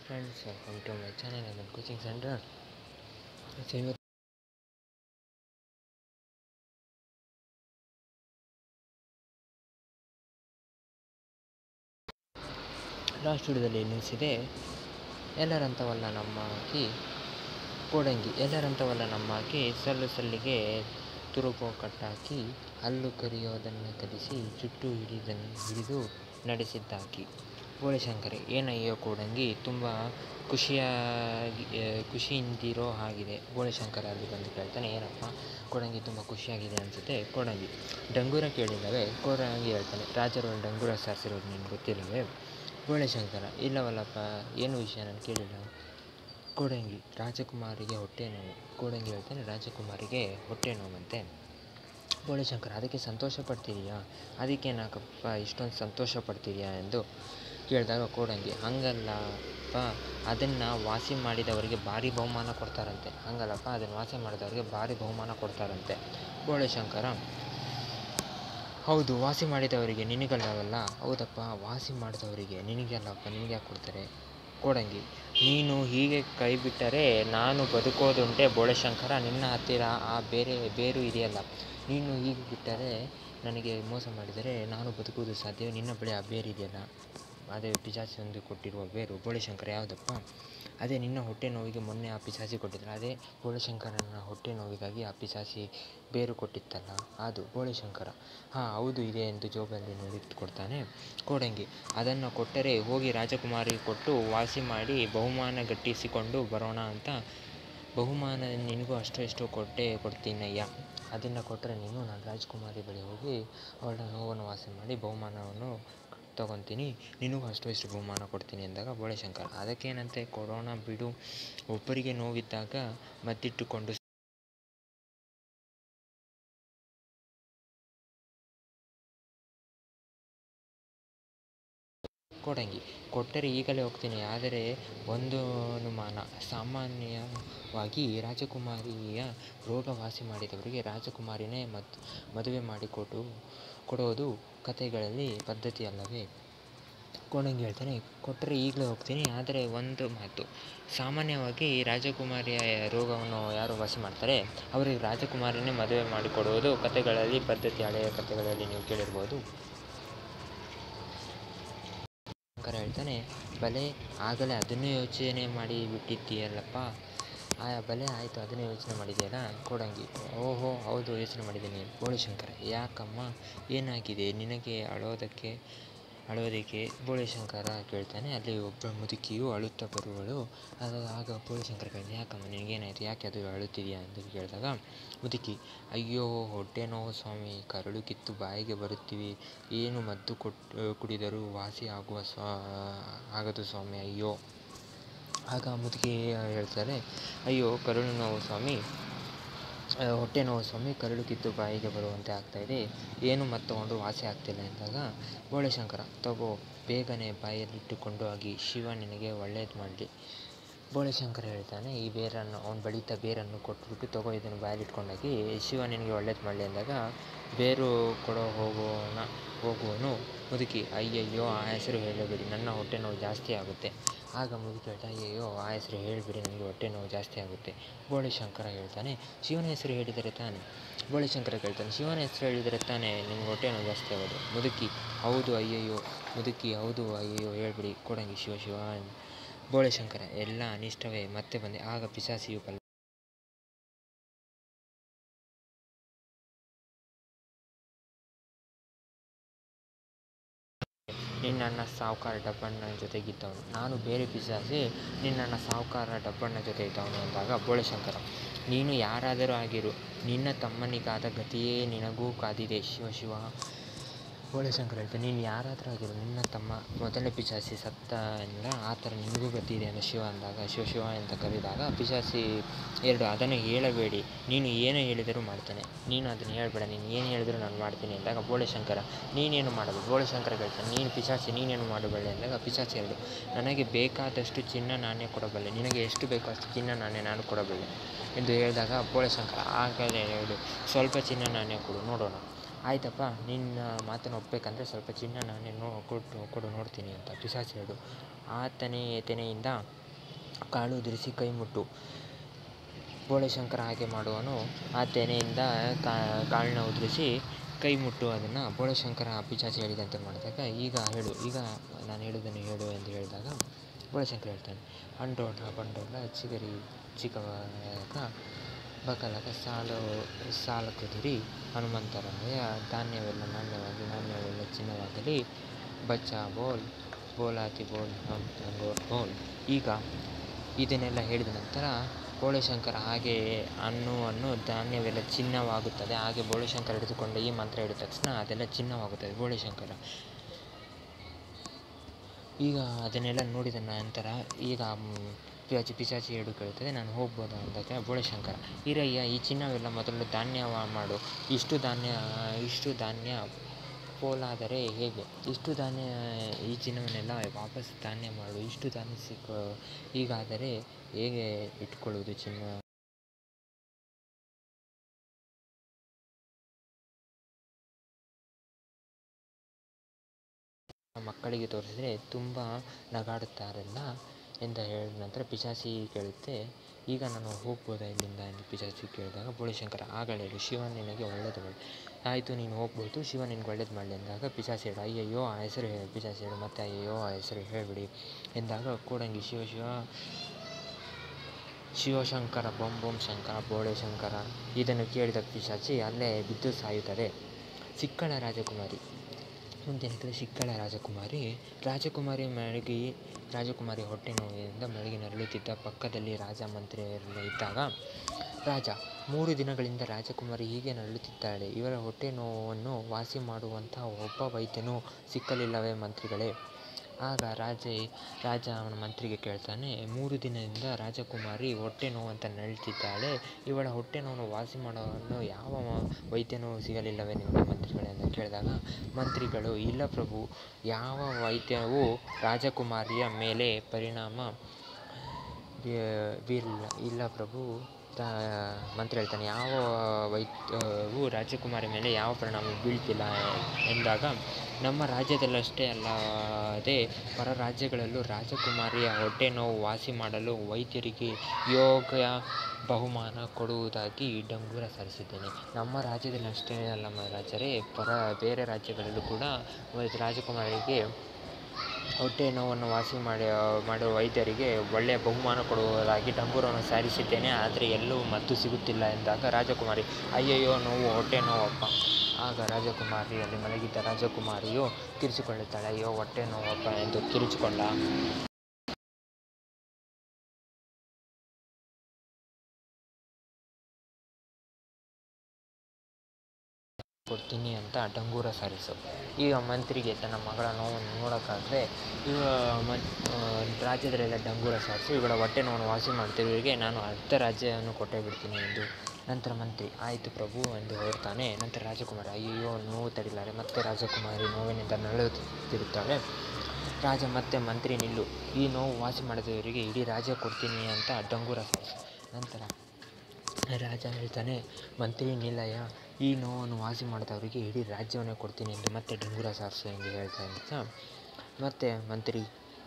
friends welcome to my channel ನನ್ನ coaching centre so ಇವತ್ತು last ವಿಡಿಯೋದಲ್ಲಿ ನಿಲ್ಲಿಸಿದೆ ಎಲ್ಲರಂಥವಲ್ಲ ನಮ್ಮ ಆಕಿ ಕೋಡಂಗಿ ಎಲ್ಲರಂಥವಲ್ಲ ನಮ್ಮ ಆಕಿ ಸಲ್ಲು ಸಲ್ಲಿಗೆ ತುರುಪು ಕಟ್ಟಾಕಿ ಹಲ್ಲು ಕರಿಯೋದನ್ನು ಕಲಿಸಿ ಜುಟ್ಟು ಹಿಡಿದನ್ನು ಹಿಡಿದು ನಡೆಸಿದ್ದಾಕಿ ಬೋಳೆಶಂಕರಿ ಏನಯ್ಯೋ ಕೋಡಂಗಿ ತುಂಬ ಖುಷಿಯಾಗಿ ಖುಷಿಯಿಂದಿರೋ ಹಾಗಿದೆ ಬೋಳೆಶಂಕರ ಅಲ್ಲಿ ಬಂದು ಕೇಳ್ತಾನೆ ಏನಪ್ಪ ಕೋಡಂಗಿ ತುಂಬ ಖುಷಿಯಾಗಿದೆ ಅನಿಸುತ್ತೆ ಕೋಡಂಗಿ ಡಂಗೂರ ಕೇಳಿಲ್ಲವೇ ಕೋಡಂಗಿ ಹೇಳ್ತಾನೆ ರಾಜರು ಡಂಗೂರ ಸಾರಿಸಿರೋದು ನಿನ್ಗೆ ಗೊತ್ತಿಲ್ಲವೇ ಬೋಳೆಶಂಕರ ಇಲ್ಲವಲ್ಲಪ್ಪ ಏನು ವಿಷಯ ನಾನು ಕೇಳಿಲ್ಲ ಕೋಡಂಗಿ ರಾಜಕುಮಾರಿಗೆ ಹೊಟ್ಟೆ ನೋವು ಕೋಡಂಗಿ ಹೇಳ್ತಾನೆ ರಾಜಕುಮಾರಿಗೆ ಹೊಟ್ಟೆ ನೋವಂತೆ ಬೋಳೆಶಂಕರ ಅದಕ್ಕೆ ಸಂತೋಷ ಪಡ್ತಿದೀಯಾ ಅದಕ್ಕೇನಾಕಪ್ಪ ಇಷ್ಟೊಂದು ಸಂತೋಷ ಪಡ್ತಿದೀಯಾ ಎಂದು ಕೇಳಿದಾಗ ಕೋಡಂಗಿ ಹಂಗಲ್ಲಪ್ಪ ಅದನ್ನು ವಾಸಿ ಮಾಡಿದವರಿಗೆ ಭಾರಿ ಬಹುಮಾನ ಕೊಡ್ತಾರಂತೆ ಹಂಗಲ್ಲಪ್ಪ ಅದನ್ನು ವಾಸಿ ಮಾಡಿದವರಿಗೆ ಭಾರಿ ಬಹುಮಾನ ಕೊಡ್ತಾರಂತೆ ಬೋಳೆಶಂಕರ ಹೌದು ವಾಸಿ ಮಾಡಿದವರಿಗೆ ನಿನಗಲ್ಲವಲ್ಲ ಹೌದಪ್ಪ ವಾಸಿ ಮಾಡಿದವರಿಗೆ ನಿನಗಲ್ಲಪ್ಪ ನಿನಗೆ ಯಾಕೆ ಕೊಡ್ತಾರೆ ಕೋಡಂಗಿ ನೀನು ಹೀಗೆ ಕೈ ಬಿಟ್ಟರೆ ನಾನು ಬದುಕೋದುಂಟೆ ಬೋಳೆಶಂಕರ ನಿನ್ನ ಹತ್ತಿರ ಆ ಬೇರೆ ಬೇರು ಇದೆಯಲ್ಲ ನೀನು ಹೀಗೆ ಬಿಟ್ಟರೆ ನನಗೆ ಮೋಸ ಮಾಡಿದರೆ ನಾನು ಬದುಕುವುದು ಸಾಧ್ಯವೇ ನಿನ್ನ ಬಳಿ ಆ ಬೇರು ಇದೆಯಲ್ಲ ಅದೇ ಪಿಶಾಚಿ ಒಂದು ಕೊಟ್ಟಿರುವ ಬೇರು ಬೋಳೆಶಂಕರ ಯಾವುದಪ್ಪ ಅದೇ ನಿನ್ನ ಹೊಟ್ಟೆ ನೋವಿಗೆ ಮೊನ್ನೆ ಆ ಪಿಶಾಚಿ ಕೊಟ್ಟಿದ್ರು ಅದೇ ಬೋಳೆಶಂಕರನ ಹೊಟ್ಟೆ ನೋವಿಗಾಗಿ ಆ ಪಿಶಾಚಿ ಬೇರು ಕೊಟ್ಟಿತ್ತಲ್ಲ ಅದು ಬೋಳೆಶಂಕರ ಹಾಂ ಹೌದು ಇದೆ ಎಂದು ಜೋಬಲ್ಲಿ ನೋಡಿಟ್ಟು ಕೊಡ್ತಾನೆ ಕೋಡಂಗಿ ಅದನ್ನು ಕೊಟ್ಟರೆ ಹೋಗಿ ರಾಜಕುಮಾರಿಗೆ ಕೊಟ್ಟು ವಾಸಿ ಮಾಡಿ ಬಹುಮಾನ ಗಟ್ಟಿಸಿಕೊಂಡು ಬರೋಣ ಅಂತ ಬಹುಮಾನ ನಿನಗೂ ಅಷ್ಟು ಎಷ್ಟು ಕೊಟ್ಟೆ ಕೊಡ್ತೀನಯ್ಯ ಅದನ್ನು ಕೊಟ್ಟರೆ ನೀನು ನಾನು ರಾಜಕುಮಾರಿ ಬಳಿ ಹೋಗಿ ಅವಳ ನೋವನ್ನು ವಾಸಿ ಮಾಡಿ ಬಹುಮಾನವನ್ನು ತೊಗೊತೀನಿ ನಿನಗೂ ಅಷ್ಟು ಇಷ್ಟು ಬಹುಮಾನ ಕೊಡ್ತೀನಿ ಎಂದಾಗ ಬೋಳೆಶಂಕರ ಅದಕ್ಕೇನಂತೆ ಕೊಡೋಣ ಬಿಡು ಒಬ್ಬರಿಗೆ ನೋವಿದ್ದಾಗ ಮದ್ದಿಟ್ಟುಕೊಂಡು ಕೋಡಂಗಿ ಕೊಟ್ಟರೆ ಈಗಲೇ ಹೋಗ್ತೀನಿ ಆದರೆ ಒಂದು ಅನುಮಾನ ಸಾಮಾನ್ಯವಾಗಿ ರಾಜಕುಮಾರಿಯ ರೋಗ ವಾಸಿ ಮಾಡಿದವರಿಗೆ ರಾಜಕುಮಾರಿನೇ ಮದ್ ಮದುವೆ ಮಾಡಿಕೊಡು ಕೊಡೋದು ಕಥೆಗಳಲ್ಲಿ ಪದ್ಧತಿ ಅಲ್ಲವೇ ಕೋಡಂಗಿ ಹೇಳ್ತಾನೆ ಕೊಟ್ಟರೆ ಈಗಲೇ ಹೋಗ್ತೀನಿ ಆದರೆ ಒಂದು ಮಾತು ಸಾಮಾನ್ಯವಾಗಿ ರಾಜಕುಮಾರಿಯ ರೋಗವನ್ನು ಯಾರು ವಾಸಿ ಮಾಡ್ತಾರೆ ಅವರಿಗೆ ರಾಜಕುಮಾರಿನೇ ಮದುವೆ ಮಾಡಿಕೊಡುವುದು ಕಥೆಗಳಲ್ಲಿ ಪದ್ಧತಿ ಹಳೆಯ ಕಥೆಗಳಲ್ಲಿ ನೀವು ಕೇಳಿರ್ಬೋದು ಶಂಕರ ಹೇಳ್ತಾನೆ ಬಲೆ ಆಗಲೇ ಅದನ್ನೇ ಯೋಚನೆ ಮಾಡಿ ಬಿಟ್ಟಿದ್ದೀಯಲ್ಲಪ್ಪ ಆ ಬಲೆ ಆಯಿತು ಅದನ್ನೇ ಯೋಚನೆ ಮಾಡಿದೆಯಲ್ಲ ಕೋಡಂಗಿ ಓಹೋ ಹೌದು ಯೋಚನೆ ಮಾಡಿದ್ದೀನಿ ಬೋಳೆಶಂಕರ ಯಾಕಮ್ಮ ಏನಾಗಿದೆ ನಿನಗೆ ಅಳೋದಕ್ಕೆ ಅಳೋದಕ್ಕೆ ಬೋಳೆಶಂಕರ ಕೇಳ್ತಾನೆ ಅಲ್ಲಿ ಒಬ್ಬ ಮುದುಕಿಯು ಅಳುತ್ತಾ ಬರುವಳು ಆಗ ಆಗ ಬೋಳೆಶಂಕರ ಕೇಳ್ತಾನೆ ಯಾಕಮ್ಮ ನಿನಗೇನಾಯಿತು ಯಾಕೆ ಅದು ಅಳುತ್ತಿದೆಯಾ ಅಂತ ಕೇಳಿದಾಗ ಮುದುಕಿ ಅಯ್ಯೋ ಹೊಟ್ಟೆ ನೋವು ಸ್ವಾಮಿ ಕರಳು ಕಿತ್ತು ಬಾಯಿಗೆ ಬರುತ್ತೀವಿ ಏನು ಮದ್ದು ಕೊಟ್ಟು ಕುಡಿದರೂ ವಾಸಿ ಆಗುವ ಸ್ವಾ ಆಗದು ಸ್ವಾಮಿ ಅಯ್ಯೋ ಆಗ ಮುದುಕಿ ಹೇಳ್ತಾರೆ ಅಯ್ಯೋ ಕರುಳು ನೋವು ಸ್ವಾಮಿ ಹೊಟ್ಟೆ ನೋವು ಸ್ವಾಮಿ ಕರಳು ಕಿತ್ತು ಬಾಯಿಗೆ ಬರುವಂತೆ ಆಗ್ತಾಯಿದೆ ಏನು ಮತ್ತು ತಗೊಂಡು ವಾಸಿ ಆಗ್ತಿಲ್ಲ ಎಂದಾಗ ಬೋಳೆಶಂಕರ ತಗೋ ಬೇಗನೆ ಬಾಯಲ್ಲಿಟ್ಟುಕೊಂಡು ಹೋಗಿ ಶಿವ ನಿನಗೆ ಒಳ್ಳೇದು ಮಾಡಲಿ ಬೋಳೆಶಂಕರ ಹೇಳ್ತಾನೆ ಈ ಬೇರನ್ನು ಅವ್ನು ಬೆಳೀತಾ ಬೇರನ್ನು ಕೊಟ್ಬಿಟ್ಟು ತಗೋ ಇದನ್ನು ಬಾಯಲ್ಲಿಟ್ಕೊಂಡೋಗಿ ಶಿವ ನಿನಗೆ ಒಳ್ಳೇದು ಮಾಡಲಿ ಅಂದಾಗ ಬೇರು ಕೊಡೋ ಹೋಗೋಣ ಹೋಗುವನು ಮುದುಕಿ ಅಯ್ಯಯ್ಯೋ ಆ ಹೆಸರು ಹೇಳಬೇಡಿ ನನ್ನ ಹೊಟ್ಟೆ ನೋವು ಜಾಸ್ತಿ ಆಗುತ್ತೆ ಆಗ ಮುದುಕಿ ಹೇಳ್ತಾ ಅಯ್ಯಯ್ಯೋ ಆ ಹೆಸರು ಹೇಳಿಬಿಡಿ ನನಗೆ ಹೊಟ್ಟೆ ನೋವು ಜಾಸ್ತಿ ಆಗುತ್ತೆ ಬೋಳೆಶಂಕರ ಹೇಳ್ತಾನೆ ಶಿವನ ಹೆಸರು ಹೇಳಿದರೆ ತಾನೆ ಬೋಳೆಶಂಕರ ಕೇಳ್ತಾನೆ ಶಿವನ ಹೆಸರು ಹೇಳಿದರೆ ತಾನೇ ನಿಮ್ಗೆ ಹೊಟ್ಟೆ ನೋವು ಜಾಸ್ತಿ ಆಗೋದು ಮುದುಕಿ ಹೌದು ಅಯ್ಯಯ್ಯೋ ಮುದುಕಿ ಹೌದು ಅಯ್ಯಯ್ಯೋ ಹೇಳ್ಬಿಡಿ ಕೊಡಂಗಿ ಶಿವ ಶಿವ ಬೋಳೆಶಂಕರ ಎಲ್ಲ ಅನಿಷ್ಟವೇ ಮತ್ತೆ ಬಂದೆ ಆಗ ಪಿಶಾಚಿಯು ಬಲ್ಲ ನಿನ್ನಣ್ಣ ಸಾವುಕಾರ ಡಬ್ಬಣ್ಣ ಜೊತೆಗಿದ್ದವನು ನಾನು ಬೇರೆ ಪಿಶಾಚಿ ನಿನ್ನಣ್ಣ ಸಾವುಕಾರ ಡಬ್ಬಣ್ಣ ಜೊತೆ ಇದ್ದವನು ಅಂದಾಗ ಬೋಳೆಶಂಕರ ನೀನು ಯಾರಾದರೂ ಆಗಿರು ನಿನ್ನ ತಮ್ಮನಿಗಾದ ಗತಿಯೇ ನಿನಗೂ ಕಾದಿದೆ ಶಿವ ಶಿವ ಬೋಳೆಶಂಕರ ಹೇಳ್ತಾನೆ ನೀನು ಯಾರಾದರೂ ಆಗಿರು ನಿನ್ನ ತಮ್ಮ ಮೊದಲನೇ ಪಿಶಾಚಿ ಸತ್ತ ಎಂದ ಆ ಥರ ನಿನಗೂ ಗತಿ ಇದೆ ಅಂತ ಶಿವ ಅಂದಾಗ ಶಿವ ಶಿವ ಅಂತ ಕರೆದಾಗ ಪಿಶಾಚಿ ಎರಡು ಅದನ್ನು ಹೇಳಬೇಡಿ ನೀನು ಏನು ಹೇಳಿದರೂ ಮಾಡ್ತಾನೆ ನೀನು ಅದನ್ನು ಹೇಳಬೇಡ ನೀನು ಏನು ಹೇಳಿದರೂ ನಾನು ಮಾಡ್ತೀನಿ ಅಂದಾಗ ಬೋಳೆಶಂಕರ ನೀನೇನು ಮಾಡಬೇಕು ಬೋಳೆಶಂಕರ ಹೇಳ್ತಾನೆ ನೀನು ಪಿಶಾಚಿ ನೀನೇನು ಮಾಡಬಲ್ಲೆ ಅಂದಾಗ ಪಿಶಾಚಿ ಎರಡು ನನಗೆ ಬೇಕಾದಷ್ಟು ಚಿನ್ನ ನಾಣ್ಯ ಕೊಡಬಲ್ಲೆ ನಿನಗೆ ಎಷ್ಟು ಬೇಕೋ ಅಷ್ಟು ಚಿನ್ನ ನಾಣ್ಯ ನಾನು ಕೊಡಬಲ್ಲೆ ಎಂದು ಹೇಳಿದಾಗ ಬೋಳೆಶಂಕರ ಆಗಲೇ ಹೇಳು ಸ್ವಲ್ಪ ಚಿನ್ನ ನಾಣ್ಯ ಕೊಡು ನೋಡೋಣ ಆಯ್ತಪ್ಪ ನಿನ್ನ ಮಾತನ್ನು ಒಪ್ಪಬೇಕಂದ್ರೆ ಸ್ವಲ್ಪ ಚಿನ್ನ ನಾಣ್ಯ ನೋ ಕೊಟ್ಟು ಕೊಡು ನೋಡ್ತೀನಿ ಅಂತ ಪಿಶಾಚಿ ಹೇಳು ಆತನೇ ತೆನೆಯಿಂದ ಕಾಳು ಉದುರಿಸಿ ಕೈ ಮುಟ್ಟು ಬೋಳೆಶಂಕರ ಹಾಗೆ ಮಾಡುವನು ಆ ತೆನೆಯಿಂದ ಕಾಳನ್ನ ಉದುರಿಸಿ ಕೈ ಮುಟ್ಟು ಅದನ್ನು ಬೋಳೆಶಂಕರ ಪಿಶಾಚಿ ಹೇಳಿದಂತೆ ಮಾಡಿದಾಗ ಈಗ ಹೇಳು ಈಗ ನಾನು ಹೇಳುವುದನ್ನು ಹೇಳು ಎಂದು ಹೇಳಿದಾಗ ಬೋಳೆಶಂಕರ ಹೇಳ್ತಾನೆ ಅಂಡೋಲ ಬಂಡೋಲ ಚಿಗರಿ ಚಿಕ್ಕವಾಗ ಬಕಲಕ ಸಾಲು ಸಾಲ ಕುದುರಿ ಹನುಮಂತರಾಯ ಧಾನ್ಯವೆಲ್ಲ ನಾಣ್ಯವಾಗಿ ನಾಣ್ಯವೆಲ್ಲ ಚಿನ್ನವಾಗಲಿ ಬಚ್ಚ ಬೋಲ್ ಬೋಲಾತಿ ಬೋಲ್ ಹಂಗೋರ್ ಬೋಲ್ ಈಗ ಇದನ್ನೆಲ್ಲ ಹೇಳಿದ ನಂತರ ಬೋಳೆಶಂಕರ ಹಾಗೆ ಅನ್ನುವನ್ನು ಧಾನ್ಯವೆಲ್ಲ ಚಿನ್ನವಾಗುತ್ತದೆ ಹಾಗೆ ಬೋಳೆಶಂಕರ ಹಿಡಿದುಕೊಂಡು ಈ ಮಂತ್ರ ಹೇಳಿದ ತಕ್ಷಣ ಅದೆಲ್ಲ ಚಿನ್ನವಾಗುತ್ತದೆ ಬೋಳೆಶಂಕರ ಈಗ ಅದನ್ನೆಲ್ಲ ನೋಡಿದ ನಂತರ ಈಗ ಪಿಶಾಚಿ ಪಿಶಾಚಿ ಹೇಳು ಕೇಳುತ್ತದೆ ನಾನು ಹೋಗ್ಬೋದಾ ಅಂದಾಗ ಬೋಳೆಶಂಕರ ಇರಯ್ಯ ಈ ಚಿನ್ನವೆಲ್ಲ ಮೊದಲು ಧಾನ್ಯ ಮಾಡು ಇಷ್ಟು ಧಾನ್ಯ ಇಷ್ಟು ಧಾನ್ಯ ಪೋಲಾದರೆ ಹೇಗೆ ಇಷ್ಟು ಧಾನ್ಯ ಈ ಚಿನ್ನವನ್ನೆಲ್ಲ ವಾಪಸ್ ಧಾನ್ಯ ಮಾಡು ಇಷ್ಟು ಧಾನ್ಯ ಸಿಕ್ಕ ಹೀಗಾದರೆ ಹೇಗೆ ಇಟ್ಕೊಳ್ಳುವುದು ಚಿನ್ನ ಮಕ್ಕಳಿಗೆ ತೋರಿಸಿದರೆ ತುಂಬ ನಗಾಡುತ್ತಾರಲ್ಲ ಎಂದು ಹೇಳಿದ ನಂತರ ಪಿಶಾಚಿ ಕೇಳುತ್ತೆ ಈಗ ನಾನು ಹೋಗ್ಬೋದಾ ಇಲ್ಲಿಂದ ಎಂದು ಪಿಶಾಚಿ ಕೇಳಿದಾಗ ಬೋಳೆಶಂಕರ ಆಗಲೇ ಹೇಳು ಶಿವ ನಿನಗೆ ಒಳ್ಳೆಯದು ಮಾಡಿ ಆಯಿತು ನೀನು ಹೋಗ್ಬೋದು ಶಿವ ನಿನಗೆ ಒಳ್ಳೇದು ಮಾಡಲಿ ಎಂದಾಗ ಪಿಶಾಚಿ ಹೇಳು ಅಯ್ಯಯ್ಯೋ ಆ ಹೆಸರು ಹೇಳಿ ಪಿಶಾಚಿ ಹೇಳು ಮತ್ತೆ ಅಯ್ಯಯ್ಯೋ ಆ ಹೆಸರು ಹೇಳಿಬಿಡಿ ಎಂದಾಗ ಕೋಡಂಗಿ ಶಿವ ಶಿವ ಶಿವಶಂಕರ ಬೊಂ ಬೊಂ ಶಂಕರ ಬೋಳೆಶಂಕರ ಇದನ್ನು ಕೇಳಿದ ಪಿಶಾಚಿ ಅಲ್ಲೇ ಬಿದ್ದು ಸಾಯುತ್ತದೆ ಸಿಕ್ಕಳ ರಾಜಕುಮಾರಿ ಮುಂದಿನ ಸಿಕ್ಕಳ ರಾಜಕುಮಾರಿ ರಾಜಕುಮಾರಿ ಮಲಗಿ ರಾಜಕುಮಾರಿ ಹೊಟ್ಟೆ ನೋವಿನಿಂದ ಮಲಗಿ ನರಳುತ್ತಿದ್ದ ಪಕ್ಕದಲ್ಲಿ ರಾಜ ಮಂತ್ರಿಯರೆಲ್ಲ ಇದ್ದಾಗ ರಾಜ ಮೂರು ದಿನಗಳಿಂದ ರಾಜಕುಮಾರಿ ಹೀಗೆ ನರಳುತ್ತಿದ್ದಾಳೆ ಇವರ ಹೊಟ್ಟೆ ನೋವನ್ನು ವಾಸಿ ಮಾಡುವಂತಹ ಒಬ್ಬ ವೈದ್ಯನು ಸಿಕ್ಕಲಿಲ್ಲವೇ ಮಂತ್ರಿಗಳೇ ಆಗ ರಾಜ ರಾಜ ಅವನ ಮಂತ್ರಿಗೆ ಕೇಳ್ತಾನೆ ಮೂರು ದಿನದಿಂದ ರಾಜಕುಮಾರಿ ಹೊಟ್ಟೆ ನೋವಂತ ನರಳುತ್ತಿದ್ದಾಳೆ ಇವಳ ಹೊಟ್ಟೆ ನೋವನ್ನು ವಾಸಿ ಮಾಡೋನು ಯಾವ ವೈದ್ಯನೂ ಸಿಗಲಿಲ್ಲವೇ ನಿಮಗೆ ಮಂತ್ರಿಗಳೇ ಅಂತ ಕೇಳಿದಾಗ ಮಂತ್ರಿಗಳು ಇಲ್ಲ ಪ್ರಭು ಯಾವ ವೈದ್ಯವೂ ರಾಜಕುಮಾರಿಯ ಮೇಲೆ ಪರಿಣಾಮ ಬೀರಿಲ್ಲ ಇಲ್ಲ ಪ್ರಭು ಮಂತ್ರಿ ಹೇಳ್ತಾನೆ ಯಾವ ವೈದ್ಯವು ರಾಜಕುಮಾರಿ ಮೇಲೆ ಯಾವ ಪರಿಣಾಮ ಬೀಳ್ತಿಲ್ಲ ಎಂದಾಗ ನಮ್ಮ ರಾಜ್ಯದಲ್ಲಷ್ಟೇ ಅಲ್ಲದೆ ಹೊರ ರಾಜ್ಯಗಳಲ್ಲೂ ರಾಜಕುಮಾರಿಯ ಹೊಟ್ಟೆ ನೋವು ವಾಸಿ ಮಾಡಲು ವೈದ್ಯರಿಗೆ ಯೋಗ ಬಹುಮಾನ ಕೊಡುವುದಾಗಿ ಡಂಗೂರ ಸಾರಿಸಿದ್ದೇನೆ ನಮ್ಮ ರಾಜ್ಯದಲ್ಲಿ ಅಷ್ಟೇ ಅಲ್ಲ ಮಹಾರಾಜರೇ ಪರ ಬೇರೆ ರಾಜ್ಯಗಳಲ್ಲೂ ಕೂಡ ರಾಜಕುಮಾರಿಗೆ ಹೊಟ್ಟೆ ನೋವನ್ನು ವಾಸಿ ಮಾಡಿ ಮಾಡುವ ವೈದ್ಯರಿಗೆ ಒಳ್ಳೆಯ ಬಹುಮಾನ ಕೊಡುವುದಾಗಿ ಡಂಗೂರವನ್ನು ಸಾರಿಸಿದ್ದೇನೆ ಆದರೆ ಎಲ್ಲೂ ಮದ್ದು ಸಿಗುತ್ತಿಲ್ಲ ಎಂದಾಗ ರಾಜಕುಮಾರಿ ಅಯ್ಯಯ್ಯೋ ನೋವು ಹೊಟ್ಟೆ ನೋವಪ್ಪ ಆಗ ರಾಜಕುಮಾರಿ ಅಲ್ಲಿ ಮಲಗಿದ್ದ ರಾಜಕುಮಾರಿಯು ಕಿರಿಚಿಕೊಳ್ಳುತ್ತಾಳೆ ಅಯ್ಯೋ ಹೊಟ್ಟೆ ನೋವಪ್ಪ ಎಂದು ಕಿರಿಚಿಕೊಂಡ ಕೊಡ್ತೀನಿ ಅಂತ ಡಂಗೂರ ಸಾರಿಸು ಈಗ ಮಂತ್ರಿಗೆ ತನ್ನ ಮಗಳ ನೋವನ್ನು ನೋಡೋಕ್ಕಾಗದೆ ಈಗ ಮನ್ ರಾಜ್ಯದಲ್ಲೆಲ್ಲ ಡಂಗೂರ ಸಾರಿಸಿ ಇವಳ ಹೊಟ್ಟೆ ನೋವನ್ನು ವಾಸಿ ಮಾಡ್ತಿರೋರಿಗೆ ನಾನು ಅರ್ಧ ರಾಜ್ಯವನ್ನು ಕೊಟ್ಟೇ ಬಿಡ್ತೀನಿ ಎಂದು ನಂತರ ಮಂತ್ರಿ ಆಯಿತು ಪ್ರಭು ಎಂದು ಹೊರಡ್ತಾನೆ ನಂತರ ರಾಜಕುಮಾರಿ ಅಯ್ಯಯ್ಯೋ ನೋವು ತಡಿಲಾರೆ ಮತ್ತೆ ರಾಜಕುಮಾರಿ ನೋವಿನಿಂದ ನರಳುತ್ತಿರುತ್ತಾಳೆ ರಾಜ ಮತ್ತೆ ಮಂತ್ರಿ ನಿಲ್ಲು ಈ ನೋವು ವಾಸಿ ಮಾಡಿದವರಿಗೆ ಇಡೀ ರಾಜ್ಯ ಕೊಡ್ತೀನಿ ಅಂತ ಡಂಗೂರ ಸಾರಿಸು ನಂತರ ರಾಜ ಹೇಳ್ತಾನೆ ಮಂತ್ರಿ ನಿಲ್ಲಯ್ಯ ಈ ನೋವನ್ನು ವಾಸಿ ಮಾಡಿದವರಿಗೆ ಇಡೀ ರಾಜ್ಯವನ್ನೇ ಕೊಡ್ತೀನಿ ಎಂದು ಮತ್ತೆ ಡಂಗೂರ ಸಾರಿಸು ಎಂದು ಹೇಳ್ತಾ ಇದ್ದ ಮತ್ತೆ ಮಂತ್ರಿ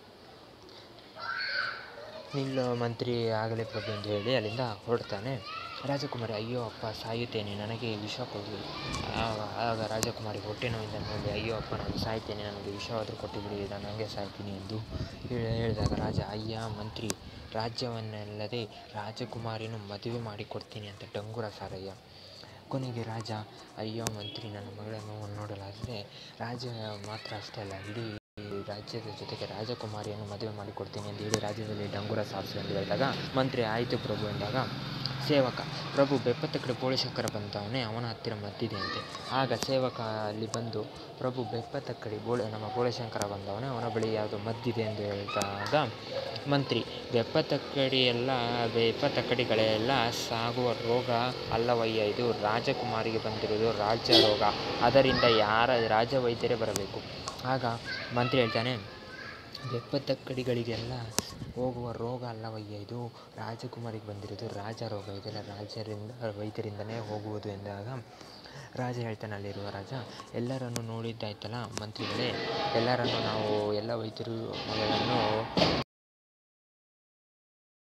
ನಿಲ್ಲು ಮಂತ್ರಿ ಆಗಲೇ ಪ್ರಭು ಎಂದು ಹೇಳಿ ಅಲ್ಲಿಂದ ಹೊರಡ್ತಾನೆ ರಾಜಕುಮಾರಿ ಅಯ್ಯೋ ಅಪ್ಪ ಸಾಯುತ್ತೇನೆ ನನಗೆ ವಿಷ ಕೊಡು ಆಗ ಆಗ ರಾಜಕುಮಾರಿ ಹೊಟ್ಟೆ ನೋವಿಂದ ನೋಡಿ ಅಯ್ಯೋ ಅಪ್ಪ ನಾನು ಸಾಯ್ತೇನೆ ನನಗೆ ವಿಷವಾದರೂ ಕೊಟ್ಟು ಬಿಡಿ ನಾನು ಹಂಗೆ ಸಾಯ್ತೀನಿ ಎಂದು ಹೇಳಿ ಹೇಳಿದಾಗ ರಾಜ ಅಯ್ಯ ಮಂತ್ರಿ ರಾಜ್ಯವನ್ನಲ್ಲದೆ ರಾಜಕುಮಾರಿಯನ್ನು ಮದುವೆ ಮಾಡಿಕೊಡ್ತೀನಿ ಅಂತ ಡಂಗೂರ ಸಾರಯ್ಯ ಕೊನೆಗೆ ರಾಜ ಅಯ್ಯೋ ಮಂತ್ರಿ ನನ್ನ ಮಗಳ ನೋವನ್ನು ನೋಡಲಾಗದೆ ರಾಜ ಮಾತ್ರ ಅಷ್ಟೇ ಅಲ್ಲ ಇಡೀ ರಾಜ್ಯದ ಜೊತೆಗೆ ರಾಜಕುಮಾರಿಯನ್ನು ಮದುವೆ ಮಾಡಿಕೊಡ್ತೀನಿ ಎಂದು ಇಡೀ ರಾಜ್ಯದಲ್ಲಿ ಡಂಗೂರ ಸಾರಿಸು ಎಂದು ಹೇಳಿದಾಗ ಮಂತ್ರಿ ಆಯಿತು ಪ್ರಭು ಎಂದಾಗ ಸೇವಕ ಪ್ರಭು ಬೆಪ್ಪತ್ತ ಕಡೆ ಬೋಳೆಶಂಕರ ಬಂದವನೇ ಅವನ ಹತ್ತಿರ ಮದ್ದಿದೆಯಂತೆ ಆಗ ಸೇವಕ ಅಲ್ಲಿ ಬಂದು ಪ್ರಭು ಬೆಪ್ಪತ್ತ ಕಡೆ ಬೋಳೆ ನಮ್ಮ ಬೋಳೆಶಂಕರ ಬಂದವನೇ ಅವನ ಬಳಿ ಯಾವುದು ಮದ್ದಿದೆ ಎಂದು ಹೇಳಿದಾಗ ಮಂತ್ರಿ ಬೆಪ್ಪತ್ತ ಕಡೆಯೆಲ್ಲ ಬೆಪ್ಪತ್ತ ಕಡೆಗಳೆಲ್ಲ ಸಾಗುವ ರೋಗ ಅಲ್ಲವಯ್ಯ ಇದು ರಾಜಕುಮಾರಿಗೆ ಬಂದಿರುವುದು ರಾಜ್ಯ ರೋಗ ಅದರಿಂದ ಯಾರ ರಾಜ ವೈದ್ಯರೇ ಬರಬೇಕು ಆಗ ಮಂತ್ರಿ ಹೇಳ್ತಾನೆ ಬೆಪ್ಪತಕ್ಕಡಿಗಳಿಗೆಲ್ಲ ಹೋಗುವ ರೋಗ ಅಲ್ಲವಯ್ಯ ಇದು ರಾಜಕುಮಾರಿಗೆ ಬಂದಿರೋದು ರಾಜ ರೋಗ ಇದೆಲ್ಲ ರಾಜರಿಂದ ವೈದ್ಯರಿಂದಲೇ ಹೋಗುವುದು ಎಂದಾಗ ರಾಜ ಹೇಳ್ತಾನೆ ಅಲ್ಲಿರುವ ರಾಜ ಎಲ್ಲರನ್ನು ನೋಡಿದ್ದಾಯ್ತಲ್ಲ ಮಂತ್ರಿಗಳೇ ಎಲ್ಲರನ್ನು ನಾವು ಎಲ್ಲ ವೈದ್ಯರು ಮಗಳನ್ನು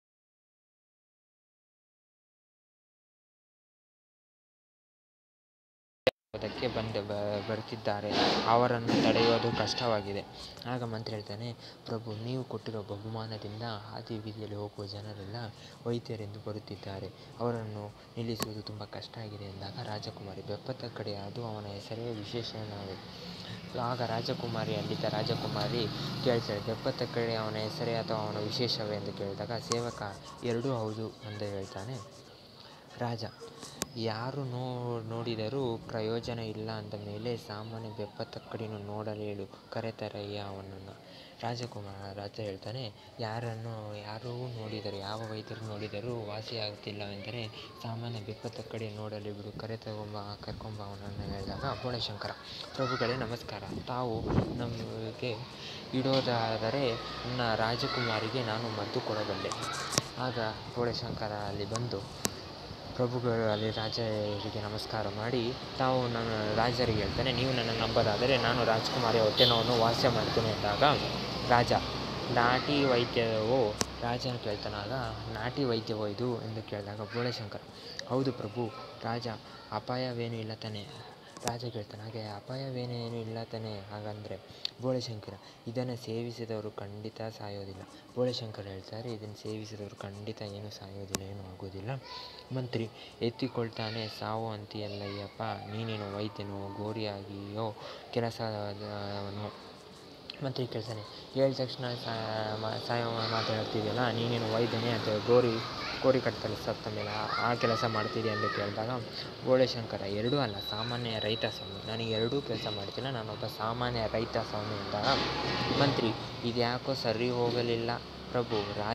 ಅದಕ್ಕೆ ಬಂದು ಬರ್ತಿದ್ದಾರೆ ಅವರನ್ನು ತಡೆಯೋದು ಕಷ್ಟವಾಗಿದೆ ಆಗ ಮಂತ್ರಿ ಹೇಳ್ತಾನೆ ಪ್ರಭು ನೀವು ಕೊಟ್ಟಿರೋ ಬಹುಮಾನದಿಂದ ಹಾದಿ ಬೀದಿಯಲ್ಲಿ ಹೋಗುವ ಜನರೆಲ್ಲ ವೈದ್ಯರೆಂದು ಬರುತ್ತಿದ್ದಾರೆ ಅವರನ್ನು ನಿಲ್ಲಿಸುವುದು ತುಂಬ ಕಷ್ಟ ಆಗಿದೆ ಎಂದಾಗ ರಾಜಕುಮಾರಿ ಬೆಪ್ಪತ್ತ ಕಡೆ ಅದು ಅವನ ಹೆಸರೇ ವಿಶೇಷಣವೇ ಆಗ ರಾಜಕುಮಾರಿ ಅಲ್ಲಿದ್ದ ರಾಜಕುಮಾರಿ ಕೇಳ್ತಾಳೆ ಬೆಪ್ಪತ್ತ ಕಡೆ ಅವನ ಹೆಸರೇ ಅಥವಾ ಅವನ ವಿಶೇಷವೇ ಎಂದು ಕೇಳಿದಾಗ ಸೇವಕ ಎರಡೂ ಹೌದು ಎಂದು ಹೇಳ್ತಾನೆ ರಾಜ ಯಾರು ನೋ ನೋಡಿದರೂ ಪ್ರಯೋಜನ ಇಲ್ಲ ಅಂದ ಮೇಲೆ ಸಾಮಾನ್ಯ ಬೆಪ್ಪತ್ತ ಕಡೆಯನ್ನು ನೋಡಲೇಳು ಕರೆತರಯ್ಯ ಅವನನ್ನು ರಾಜಕುಮಾರ ರಾಜ ಹೇಳ್ತಾನೆ ಯಾರನ್ನು ಯಾರೂ ನೋಡಿದರೆ ಯಾವ ವೈದ್ಯರು ನೋಡಿದರೂ ವಾಸಿಯಾಗುತ್ತಿಲ್ಲವೆಂದರೆ ಸಾಮಾನ್ಯ ಬೆಪ್ಪತ್ತ ಕಡೆ ನೋಡಲಿ ಬಿಡು ಕರೆ ತಗೊಂಬ ಕರ್ಕೊಂಬ ಅವನನ್ನು ಹೇಳಿದಾಗ ಬೋಳಶಂಕರ ಪ್ರಭುಗಳೇ ನಮಸ್ಕಾರ ತಾವು ನಮಗೆ ಇಡೋದಾದರೆ ನನ್ನ ರಾಜಕುಮಾರಿಗೆ ನಾನು ಮದ್ದು ಕೊಡಬಲ್ಲೆ ಆಗ ಬೋಳಶಂಕರ ಅಲ್ಲಿ ಬಂದು ಪ್ರಭುಗಳು ಅಲ್ಲಿ ರಾಜರಿಗೆ ನಮಸ್ಕಾರ ಮಾಡಿ ತಾವು ನನ್ನ ರಾಜರಿಗೆ ಹೇಳ್ತಾನೆ ನೀವು ನನ್ನ ನಂಬರಾದರೆ ನಾನು ರಾಜಕುಮಾರಿಯ ಹೊಟ್ಟೆನೋವನ್ನು ವಾಸ್ಯ ಮಾಡ್ತೇನೆ ಎಂದಾಗ ರಾಜ ನಾಟಿ ವೈದ್ಯವೋ ರಾಜನ ಕೇಳ್ತಾನಾಗ ನಾಟಿ ವೈದ್ಯವೋ ಇದು ಎಂದು ಕೇಳಿದಾಗ ಬೋಳಶಂಕರ ಹೌದು ಪ್ರಭು ರಾಜ ಅಪಾಯವೇನೂ ಇಲ್ಲ ತಾನೆ ರಾಜ ಕೇಳ್ತಾನೆ ಹಾಗೆ ಅಪಾಯವೇನೇನು ಇಲ್ಲ ತಾನೆ ಹಾಗಂದರೆ ಬೋಳಶಂಕರ ಇದನ್ನು ಸೇವಿಸಿದವರು ಖಂಡಿತ ಸಾಯೋದಿಲ್ಲ ಬೋಳಶಂಕರ ಹೇಳ್ತಾರೆ ಇದನ್ನು ಸೇವಿಸಿದವರು ಖಂಡಿತ ಏನೂ ಸಾಯೋದಿಲ್ಲ ಏನೂ ಆಗೋದಿಲ್ಲ ಮಂತ್ರಿ ಎತ್ತಿಕೊಳ್ತಾನೆ ಸಾವು ಅಂತೀಯಲ್ಲಯ್ಯಪ್ಪ ನೀನೇನು ವೈದ್ಯನೋ ಗೋರಿಯಾಗಿಯೋ ಕೆಲಸದವನು ಮಂತ್ರಿ ಕೇಳ್ತಾನೆ ಹೇಳಿದ ತಕ್ಷಣ ಸಾಯೋ ಮಾತು ಹೇಳ್ತಿದೆಯಲ್ಲ ನೀನೇನು ವೈದ್ಯನೇ ಅಥವಾ ಗೋರಿ ಕೋರಿ ಕಟ್ತಾರೆ ಸತ್ತ ಮೇಲೆ ಆ ಕೆಲಸ ಮಾಡ್ತಿದ್ದೆ ಅಂತ ಕೇಳಿದಾಗ ಬೋಳಶಂಕರ ಎರಡೂ ಅಲ್ಲ ಸಾಮಾನ್ಯ ರೈತ ಸ್ವಾಮಿ ನನಗೆ ಎರಡೂ ಕೆಲಸ ಮಾಡ್ತಿಲ್ಲ ನಾನೊಬ್ಬ ಸಾಮಾನ್ಯ ರೈತ ಸ್ವಾಮಿ ಎಂದಾಗ ಮಂತ್ರಿ ಇದ್ಯಾಕೋ ಸರಿ ಹೋಗಲಿಲ್ಲ ಪ್ರಭು ರಾ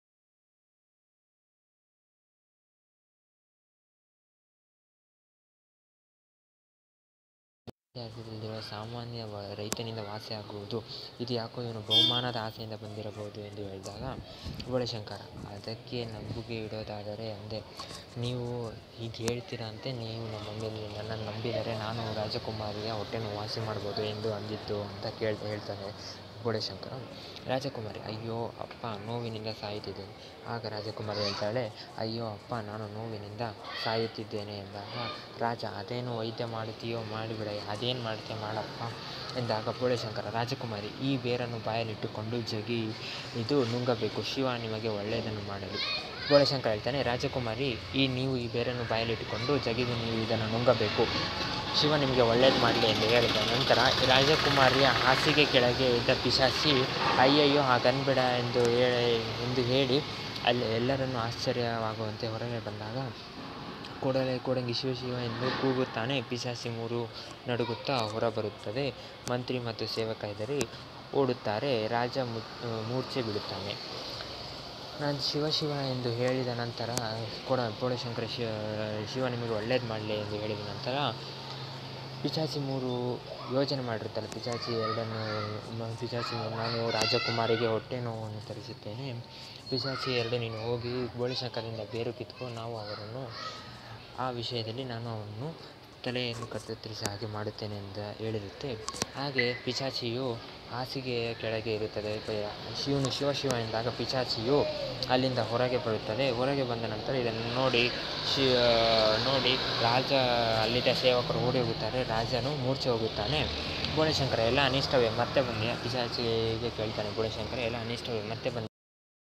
ರಾಜ್ಯದಲ್ಲಿರುವ ಸಾಮಾನ್ಯ ವ ರೈತನಿಂದ ವಾಸಿಯಾಗುವುದು ಇದು ಯಾಕೋ ಇವನು ಬಹುಮಾನದ ಆಸೆಯಿಂದ ಬಂದಿರಬಹುದು ಎಂದು ಹೇಳಿದಾಗ ಬೋಳಶಂಕರ ಅದಕ್ಕೆ ನಂಬಿಕೆ ಇಡೋದಾದರೆ ಅಂದೆ ನೀವು ಇದು ಹೇಳ್ತೀರಂತೆ ನೀವು ನಮ್ಮ ಮೇಲೆ ನನ್ನನ್ನು ನಂಬಿದರೆ ನಾನು ರಾಜಕುಮಾರಿಯ ಹೊಟ್ಟೆಯನ್ನು ವಾಸಿ ಮಾಡ್ಬೋದು ಎಂದು ಅಂದಿದ್ದು ಅಂತ ಕೇಳಿ ಹೇಳ್ತಾನೆ ಬೋಳಶಂಕರ ರಾಜಕುಮಾರಿ ಅಯ್ಯೋ ಅಪ್ಪ ನೋವಿನಿಂದ ಸಾಯುತ್ತಿದ್ದೇನೆ ಆಗ ರಾಜಕುಮಾರಿ ಹೇಳ್ತಾಳೆ ಅಯ್ಯೋ ಅಪ್ಪ ನಾನು ನೋವಿನಿಂದ ಸಾಯುತ್ತಿದ್ದೇನೆ ಎಂದಾಗ ರಾಜ ಅದೇನು ವೈದ್ಯ ಮಾಡುತ್ತೀಯೋ ಮಾಡಿಬಿಡಯ್ಯ ಅದೇನು ಮಾಡ್ತೀಯ ಮಾಡಪ್ಪ ಎಂದಾಗ ಬೋಳಶಂಕರ ರಾಜಕುಮಾರಿ ಈ ಬೇರನ್ನು ಬಾಯಲ್ಲಿಟ್ಟುಕೊಂಡು ಜಗಿ ಇದು ನುಂಗಬೇಕು ಶಿವ ನಿಮಗೆ ಒಳ್ಳೆಯದನ್ನು ಮಾಡಲಿ ಬೋಳಶಂಕರ ಹೇಳ್ತಾನೆ ರಾಜಕುಮಾರಿ ಈ ನೀವು ಈ ಬೇರನ್ನು ಬಾಯಲ್ಲಿಟ್ಟುಕೊಂಡು ಜಗಿದು ನೀವು ಇದನ್ನು ನುಂಗಬೇಕು ಶಿವ ನಿಮಗೆ ಒಳ್ಳೇದು ಮಾಡಲಿ ಎಂದು ಹೇಳಿದ ನಂತರ ರಾಜಕುಮಾರಿಯ ಹಾಸಿಗೆ ಕೆಳಗೆ ಇದ್ದ ಪಿಶಾಚಿ ಅಯ್ಯಯ್ಯೋ ಹಾಗನ್ಬೇಡ ಎಂದು ಹೇಳಿ ಎಂದು ಹೇಳಿ ಅಲ್ಲಿ ಎಲ್ಲರನ್ನೂ ಆಶ್ಚರ್ಯವಾಗುವಂತೆ ಹೊರಗೆ ಬಂದಾಗ ಕೂಡಲೇ ಕೋಡಂಗಿ ಶಿವ ಶಿವ ಎಂದು ಕೂಗುತ್ತಾನೆ ಪಿಶಾಚಿ ಮೂರು ನಡುಗುತ್ತಾ ಹೊರಬರುತ್ತದೆ ಮಂತ್ರಿ ಮತ್ತು ಸೇವಕ ಹೆದರಿ ಓಡುತ್ತಾರೆ ರಾಜ ಮು ಮೂರ್ಛೆ ಬೀಳುತ್ತಾನೆ ನಾನು ಶಿವ ಶಿವ ಎಂದು ಹೇಳಿದ ನಂತರ ಕೊಡ ಬೋಳಶಂಕರ ಶಿವ ಶಿವ ನಿಮಗೆ ಒಳ್ಳೇದು ಮಾಡಲಿ ಎಂದು ಹೇಳಿದ ನಂತರ ಪಿಶಾಚಿ ಮೂರು ಯೋಚನೆ ಮಾಡಿರ್ತಾರೆ ಪಿಶಾಚಿ ಎರಡನ್ನು ಮ- ಪಿಶಾಚಿ ಮೂರು ನಾನು ರಾಜಕುಮಾರಿಗೆ ಹೊಟ್ಟೆ ನೋವನ್ನು ತರಿಸುತ್ತೇನೆ ಪಿಶಾಚಿ ಎರಡು ನೀನು ಹೋಗಿ ಬೋಳಶಂಕರದಿಂದ ಬೇರು ಕಿತ್ಕೊ ನಾವು ಅವರನ್ನು ಆ ವಿಷಯದಲ್ಲಿ ನಾನು ಅವನು ತಲೆಯನ್ನು ಕತ್ತರಿಸಿ ಹಾಗೆ ಮಾಡುತ್ತೇನೆ ಎಂದು ಹೇಳಿರುತ್ತೆ ಹಾಗೆ ಪಿಶಾಚಿಯು ಹಾಸಿಗೆಯ ಕೆಳಗೆ ಇರುತ್ತದೆ ಪ- ಶಿವನು ಶಿವ ಶಿವ ಎಂದಾಗ ಪಿಶಾಚಿಯು ಅಲ್ಲಿಂದ ಹೊರಗೆ ಬರುತ್ತದೆ ಹೊರಗೆ ಬಂದ ನಂತರ ಇದನ್ನು ನೋಡಿ ಶಿ ನೋಡಿ ರಾಜ ಅಲ್ಲಿದ್ದ ಸೇವಕರು ಓಡಿ ಹೋಗುತ್ತಾರೆ ರಾಜನು ಮೂರ್ಛೆ ಹೋಗುತ್ತಾನೆ ಬೋಳಶಂಕರ ಎಲ್ಲ ಅನಿಷ್ಟವೇ ಮತ್ತೆ ಬನ್ನಿ ಪಿಶಾಚಿಗೆ ಕೇಳ್ತಾನೆ ಬೋಳಶಂಕರ ಎಲ್ಲ ಅನಿಷ್ಟವೇ ಮತ್ತೆ ಬನ್ನಿ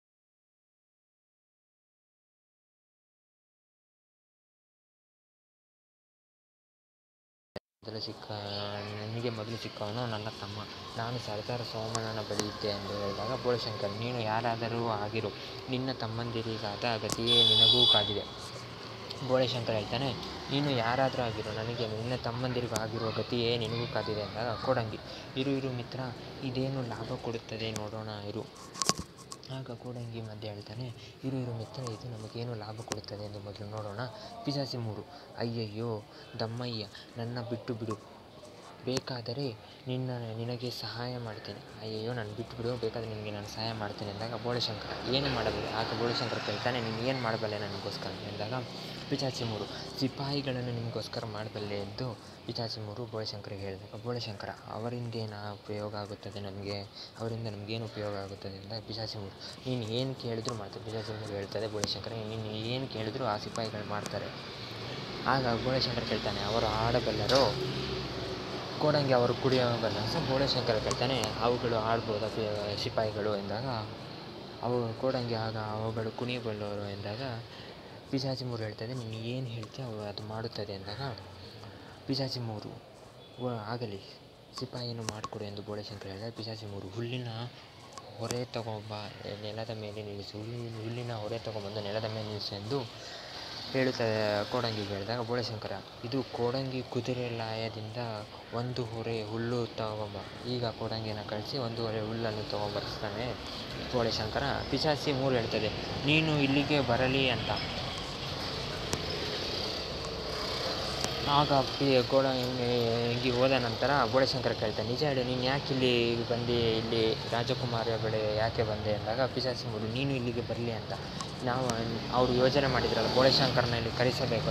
ಮೊದಲು ಸಿಕ್ಕ ನನಗೆ ಮೊದಲು ಸಿಕ್ಕವನು ನನ್ನ ತಮ್ಮ ನಾನು ಸರ್ದಾರ ಸೋಮಣ್ಣನ ಬಳಿ ಇದ್ದೆ ಎಂದು ಹೇಳಿದಾಗ ಬೋಳಶಂಕರ್ ನೀನು ಯಾರಾದರೂ ಆಗಿರು ನಿನ್ನ ತಮ್ಮಂದಿರಿಗಾದ ಗತಿಯೇ ನಿನಗೂ ಕಾದಿದೆ ಬೋಳಶಂಕರ್ ಹೇಳ್ತಾನೆ ನೀನು ಯಾರಾದರೂ ಆಗಿರು ನನಗೆ ನಿನ್ನ ತಮ್ಮಂದಿರಿಗೂ ಆಗಿರುವ ಗತಿಯೇ ನಿನಗೂ ಕಾದಿದೆ ಅಂದಾಗ ಕೋಡಂಗಿ ಇರು ಇರು ಮಿತ್ರ ಇದೇನು ಲಾಭ ಕೊಡುತ್ತದೆ ನೋಡೋಣ ಇರು ಆಗ ಕೋಡಂಗಿ ಮಧ್ಯೆ ಹೇಳ್ತಾನೆ ಇರು ಇರು ಮಿತ್ರ ಇದು ನಮಗೇನು ಲಾಭ ಕೊಡುತ್ತದೆ ಎಂದು ಮೊದಲು ನೋಡೋಣ ಪಿಶಾಚಿ ಮೂರು ಅಯ್ಯಯ್ಯೋ ದಮ್ಮಯ್ಯ ನನ್ನ ಬಿಟ್ಟು ಬಿಡು ಬೇಕಾದರೆ ನಿನ್ನ ನಿನಗೆ ಸಹಾಯ ಮಾಡ್ತೇನೆ ಅಯ್ಯಯ್ಯೋ ನಾನು ಬಿಟ್ಟು ಬಿಡು ಬೇಕಾದರೆ ನಿನಗೆ ನಾನು ಸಹಾಯ ಮಾಡ್ತೇನೆ ಎಂದಾಗ ಬೋಳಶಂಕರ ಏನು ಮಾಡಬಲ್ಲೆ ಆಗ ಬೋಳಶಂಕರ ಕೇಳ್ತಾನೆ ನೀನು ಏನು ಮಾಡಬಲ್ಲೆ ನನಗೋಸ್ಕರ ಎಂದಾಗ ಪಿಚಾಚಿ ಮೂರು ಸಿಪಾಯಿಗಳನ್ನು ನಿಮಗೋಸ್ಕರ ಮಾಡಬಲ್ಲೆ ಎಂದು ಪಿಚಾಚಿ ಮೂರು ಬೋಳಶಂಕರಿಗೆ ಹೇಳಿದಾಗ ಬೋಳಶಂಕರ ಅವರಿಂದ ಏನು ಉಪಯೋಗ ಆಗುತ್ತದೆ ನಮಗೆ ಅವರಿಂದ ನಮಗೇನು ಉಪಯೋಗ ಆಗುತ್ತದೆ ಎಂದಾಗ ಪಿಶಾಚಿ ಮೂರು ನೀನು ಏನು ಕೇಳಿದ್ರು ಮಾಡ್ತಾರೆ ಪಿಶಾಚಿ ಮೂರು ಹೇಳ್ತಾರೆ ಬೋಳಶಂಕರ ನೀನು ಏನು ಕೇಳಿದ್ರು ಆ ಸಿಪಾಯಿಗಳು ಮಾಡ್ತಾರೆ ಆಗ ಬೋಳೆಶಂಕರ ಕೇಳ್ತಾನೆ ಅವರು ಆಡಬಲ್ಲರೋ ಕೋಡಂಗಿ ಅವರು ಕುಡಿಯಬಲ್ಲ ಸೊ ಬೋಳೆಶಂಕರ ಕೇಳ್ತಾನೆ ಅವುಗಳು ಆಡ್ಬೋದಾ ಪಿ ಸಿಪಾಯಿಗಳು ಎಂದಾಗ ಅವು ಕೋಡಂಗಿ ಆಗ ಅವುಗಳು ಕುಣಿಯಬಲ್ಲವರು ಎಂದಾಗ ಪಿಶಾಚಿ ಮೂರು ಹೇಳ್ತದೆ ನೀನು ಏನು ಹೇಳ್ತೀಯ ಅವು ಅದು ಮಾಡುತ್ತದೆ ಎಂದಾಗ ಪಿಶಾಚಿ ಮೂರು "ಓ, ಆಗಲಿ ಸಿಪಾಯಿಯನ್ನು ಮಾಡಿಕೊಡು ಎಂದು ಬೋಳೆಶಂಕರ ಹೇಳಿದಾಗ ಪಿಶಾಚಿ ಮೂರು ಹುಲ್ಲಿನ ಹೊರೆ ತಗೊಂಬ ನೆಲದ ಮೇಲೆ ನಿಲ್ಲಿಸು ಹುಲ್ಲಿನ ಹುಲ್ಲಿನ ಹೊರೆ ತಗೊಂಬಂದು ನೆಲದ ಮೇಲೆ ನಿಲ್ಲಿಸು ಎಂದು ಹೇಳುತ್ತದೆ ಕೋಡಂಗಿಗೆ ಹೇಳಿದಾಗ ಬೋಳೆಶಂಕರ ಇದು ಕೋಡಂಗಿ ಕುದುರೆ ಲಾಯದಿಂದ ಒಂದು ಹೊರೆ ಹುಲ್ಲು ತಗೊಂಬ ಈಗ ಕೋಡಂಗಿನ ಕಳಿಸಿ ಒಂದು ಹೊರೆ ಹುಲ್ಲನ್ನು ತಗೊಂಬರ್ಸ್ತಾನೆ ಬೋಳೆಶಂಕರ ಪಿಶಾಚಿ ಮೂರು ಹೇಳ್ತದೆ ನೀನು ಇಲ್ಲಿಗೆ ಬರಲಿ ಅಂತ ಆಗ ಪಿ ಕೋಡಂಗಿ ಹೋದ ನಂತರ ಬೋಳೆಶಂಕರ ಕೇಳ್ತಾನೆ ನಿಜ ಹೇಳು ನೀನು ಯಾಕೆ ಇಲ್ಲಿ ಬಂದು ಇಲ್ಲಿ ರಾಜಕುಮಾರ ಬಳಿ ಯಾಕೆ ಬಂದೆ ಅಂದಾಗ ಪಿಶಾಚಿ ಮೂರು ನೀನು ಇಲ್ಲಿಗೆ ಬರಲಿ ಅಂತ ನಾವು ಅವರು ಯೋಜನೆ ಮಾಡಿದ್ರಲ್ಲ ಬೋಳೆಶಂಕರನ ಇಲ್ಲಿ ಕರೆಸಬೇಕು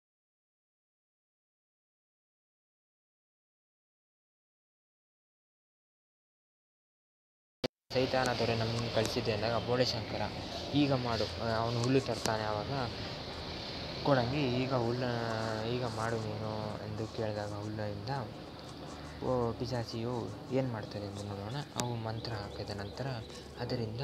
ಸೈತಾನ ದೊರೆ ನಮ್ಮನ್ನು ಕಳಿಸಿದ್ದೆ ಅಂದಾಗ ಬೋಳೆಶಂಕರ ಈಗ ಮಾಡು ಅವನು ಹುಲ್ಲು ತರ್ತಾನೆ ಆವಾಗ ಕೋಡಂಗಿ ಈಗ ಹುಲ್ಲ ಈಗ ಮಾಡು ನೀನು ಎಂದು ಕೇಳಿದಾಗ ಹುಲ್ಲಿಂದ ಓ ಪಿಶಾಚಿಯು ಏನು ಮಾಡ್ತದೆ ಎಂದು ನೋಡೋಣ ಅವು ಮಂತ್ರ ಹಾಕಿದ ನಂತರ ಅದರಿಂದ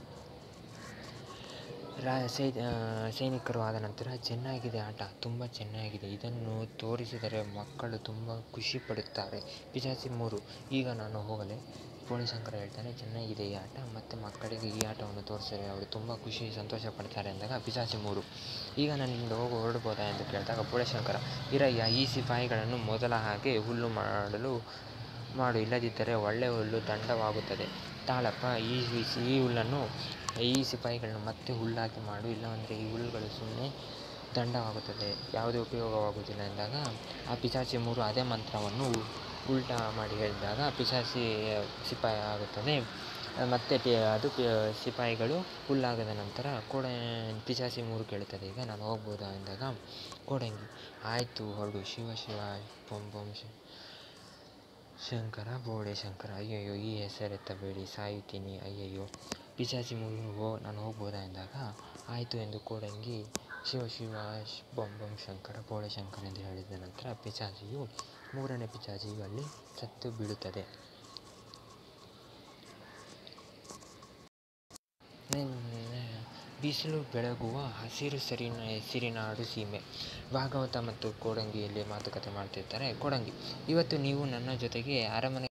ರಾ ಸೈ ಸೈನಿಕರು ಆದ ನಂತರ ಚೆನ್ನಾಗಿದೆ ಆಟ ತುಂಬ ಚೆನ್ನಾಗಿದೆ ಇದನ್ನು ತೋರಿಸಿದರೆ ಮಕ್ಕಳು ತುಂಬ ಖುಷಿ ಪಡುತ್ತಾರೆ ಪಿಶಾಚಿ ಮೂರು ಈಗ ನಾನು ಹೋಗಲೇ ಬೋಳೆಶಂಕರ ಹೇಳ್ತಾನೆ ಚೆನ್ನಾಗಿದೆ ಈ ಆಟ ಮತ್ತು ಮಕ್ಕಳಿಗೆ ಈ ಆಟವನ್ನು ತೋರಿಸಿದರೆ ಅವರು ತುಂಬ ಖುಷಿ ಸಂತೋಷ ಪಡ್ತಾರೆ ಅಂದಾಗ ಪಿಶಾಚಿ ಮೂರು ಈಗ ನಾನು ನಿಮ್ಮಿಂದ ಹೋಗಿ ಹೊರಡ್ಬೋದಾ ಎಂದು ಕೇಳಿದಾಗ ಬೋಳೆಶಂಕರ ಇರಯ್ಯ ಈ ಸಿಪಾಯಿಗಳನ್ನು ಮೊದಲ ಹಾಗೆ ಹುಲ್ಲು ಮಾಡಲು ಮಾಡು ಇಲ್ಲದಿದ್ದರೆ ಒಳ್ಳೆಯ ಹುಲ್ಲು ದಂಡವಾಗುತ್ತದೆ ತಾಳಪ್ಪ ಈ ಈ- ಈ ಹುಲ್ಲನ್ನು ಈ ಸಿಪಾಯಿಗಳನ್ನು ಮತ್ತೆ ಹುಲ್ಲಾಕಿ ಮಾಡು ಇಲ್ಲವಂದರೆ ಈ ಹುಲ್ಲುಗಳು ಸುಮ್ಮನೆ ದಂಡವಾಗುತ್ತದೆ ಯಾವುದೇ ಉಪಯೋಗವಾಗುವುದಿಲ್ಲ ಎಂದಾಗ ಆ ಪಿಶಾಚಿ ಮೂರು ಅದೇ ಮಂತ್ರವನ್ನು ಉಲ್ಟಾ ಮಾಡಿ ಹೇಳಿದಾಗ ಪಿಶಾಚಿ ಸಿಪಾಯಿ ಆಗುತ್ತದೆ ಮತ್ತು ಪಿ ಅದು ಪಿ ಸಿಪಾಯಿಗಳು ಹುಲ್ಲಾಗದ ನಂತರ ಕೋಡ ಪಿಶಾಚಿ ಮೂರು ಕೇಳುತ್ತದೆ ಈಗ ನಾನು ಹೋಗ್ಬೋದಾ ಎಂದಾಗ ಕೋಡಂಗಿ ಆಯಿತು ಹೊರಡು ಶಿವ ಶಿವ ಬೊಂ ಬೊಂ ಶಿ ಶಂಕರ ಬೋಳೆ ಶಂಕರ ಅಯ್ಯಯ್ಯೋ ಈ ಹೆಸರೆತ್ತಬೇಡಿ ಸಾಯುತ್ತೀನಿ ಅಯ್ಯಯ್ಯೋ ಪಿಶಾಚಿ ಮೂರು ಹೋ ನಾನು ಹೋಗ್ಬೋದಾ ಎಂದಾಗ ಆಯಿತು ಎಂದು ಕೋಡಂಗಿ ಶಿವ ಶಿವ ಶ್ ಬೊಂ ಬೊಂ ಶಂಕರ ಬೋಳೆ ಶಂಕರ ಎಂದು ಹೇಳಿದ ನಂತರ ಪಿಶಾಚಿಯು ಮೂರನೇ ಪಿಶಾಚಿಯು ಅಲ್ಲಿ ಸತ್ತು ಬೀಳುತ್ತದೆ ಬಿಸಿಲು ಬೆಳಗುವ ಹಸಿರು ಸರಿನ ಸಿರಿನಾಡು ಸೀಮೆ ಭಾಗವತ ಮತ್ತು ಕೋಡಂಗಿಯಲ್ಲಿ ಮಾತುಕತೆ ಮಾಡ್ತಿರ್ತಾರೆ ಕೋಡಂಗಿ ಇವತ್ತು ನೀವು ನನ್ನ ಜೊತೆಗೆ ಅರಮನೆ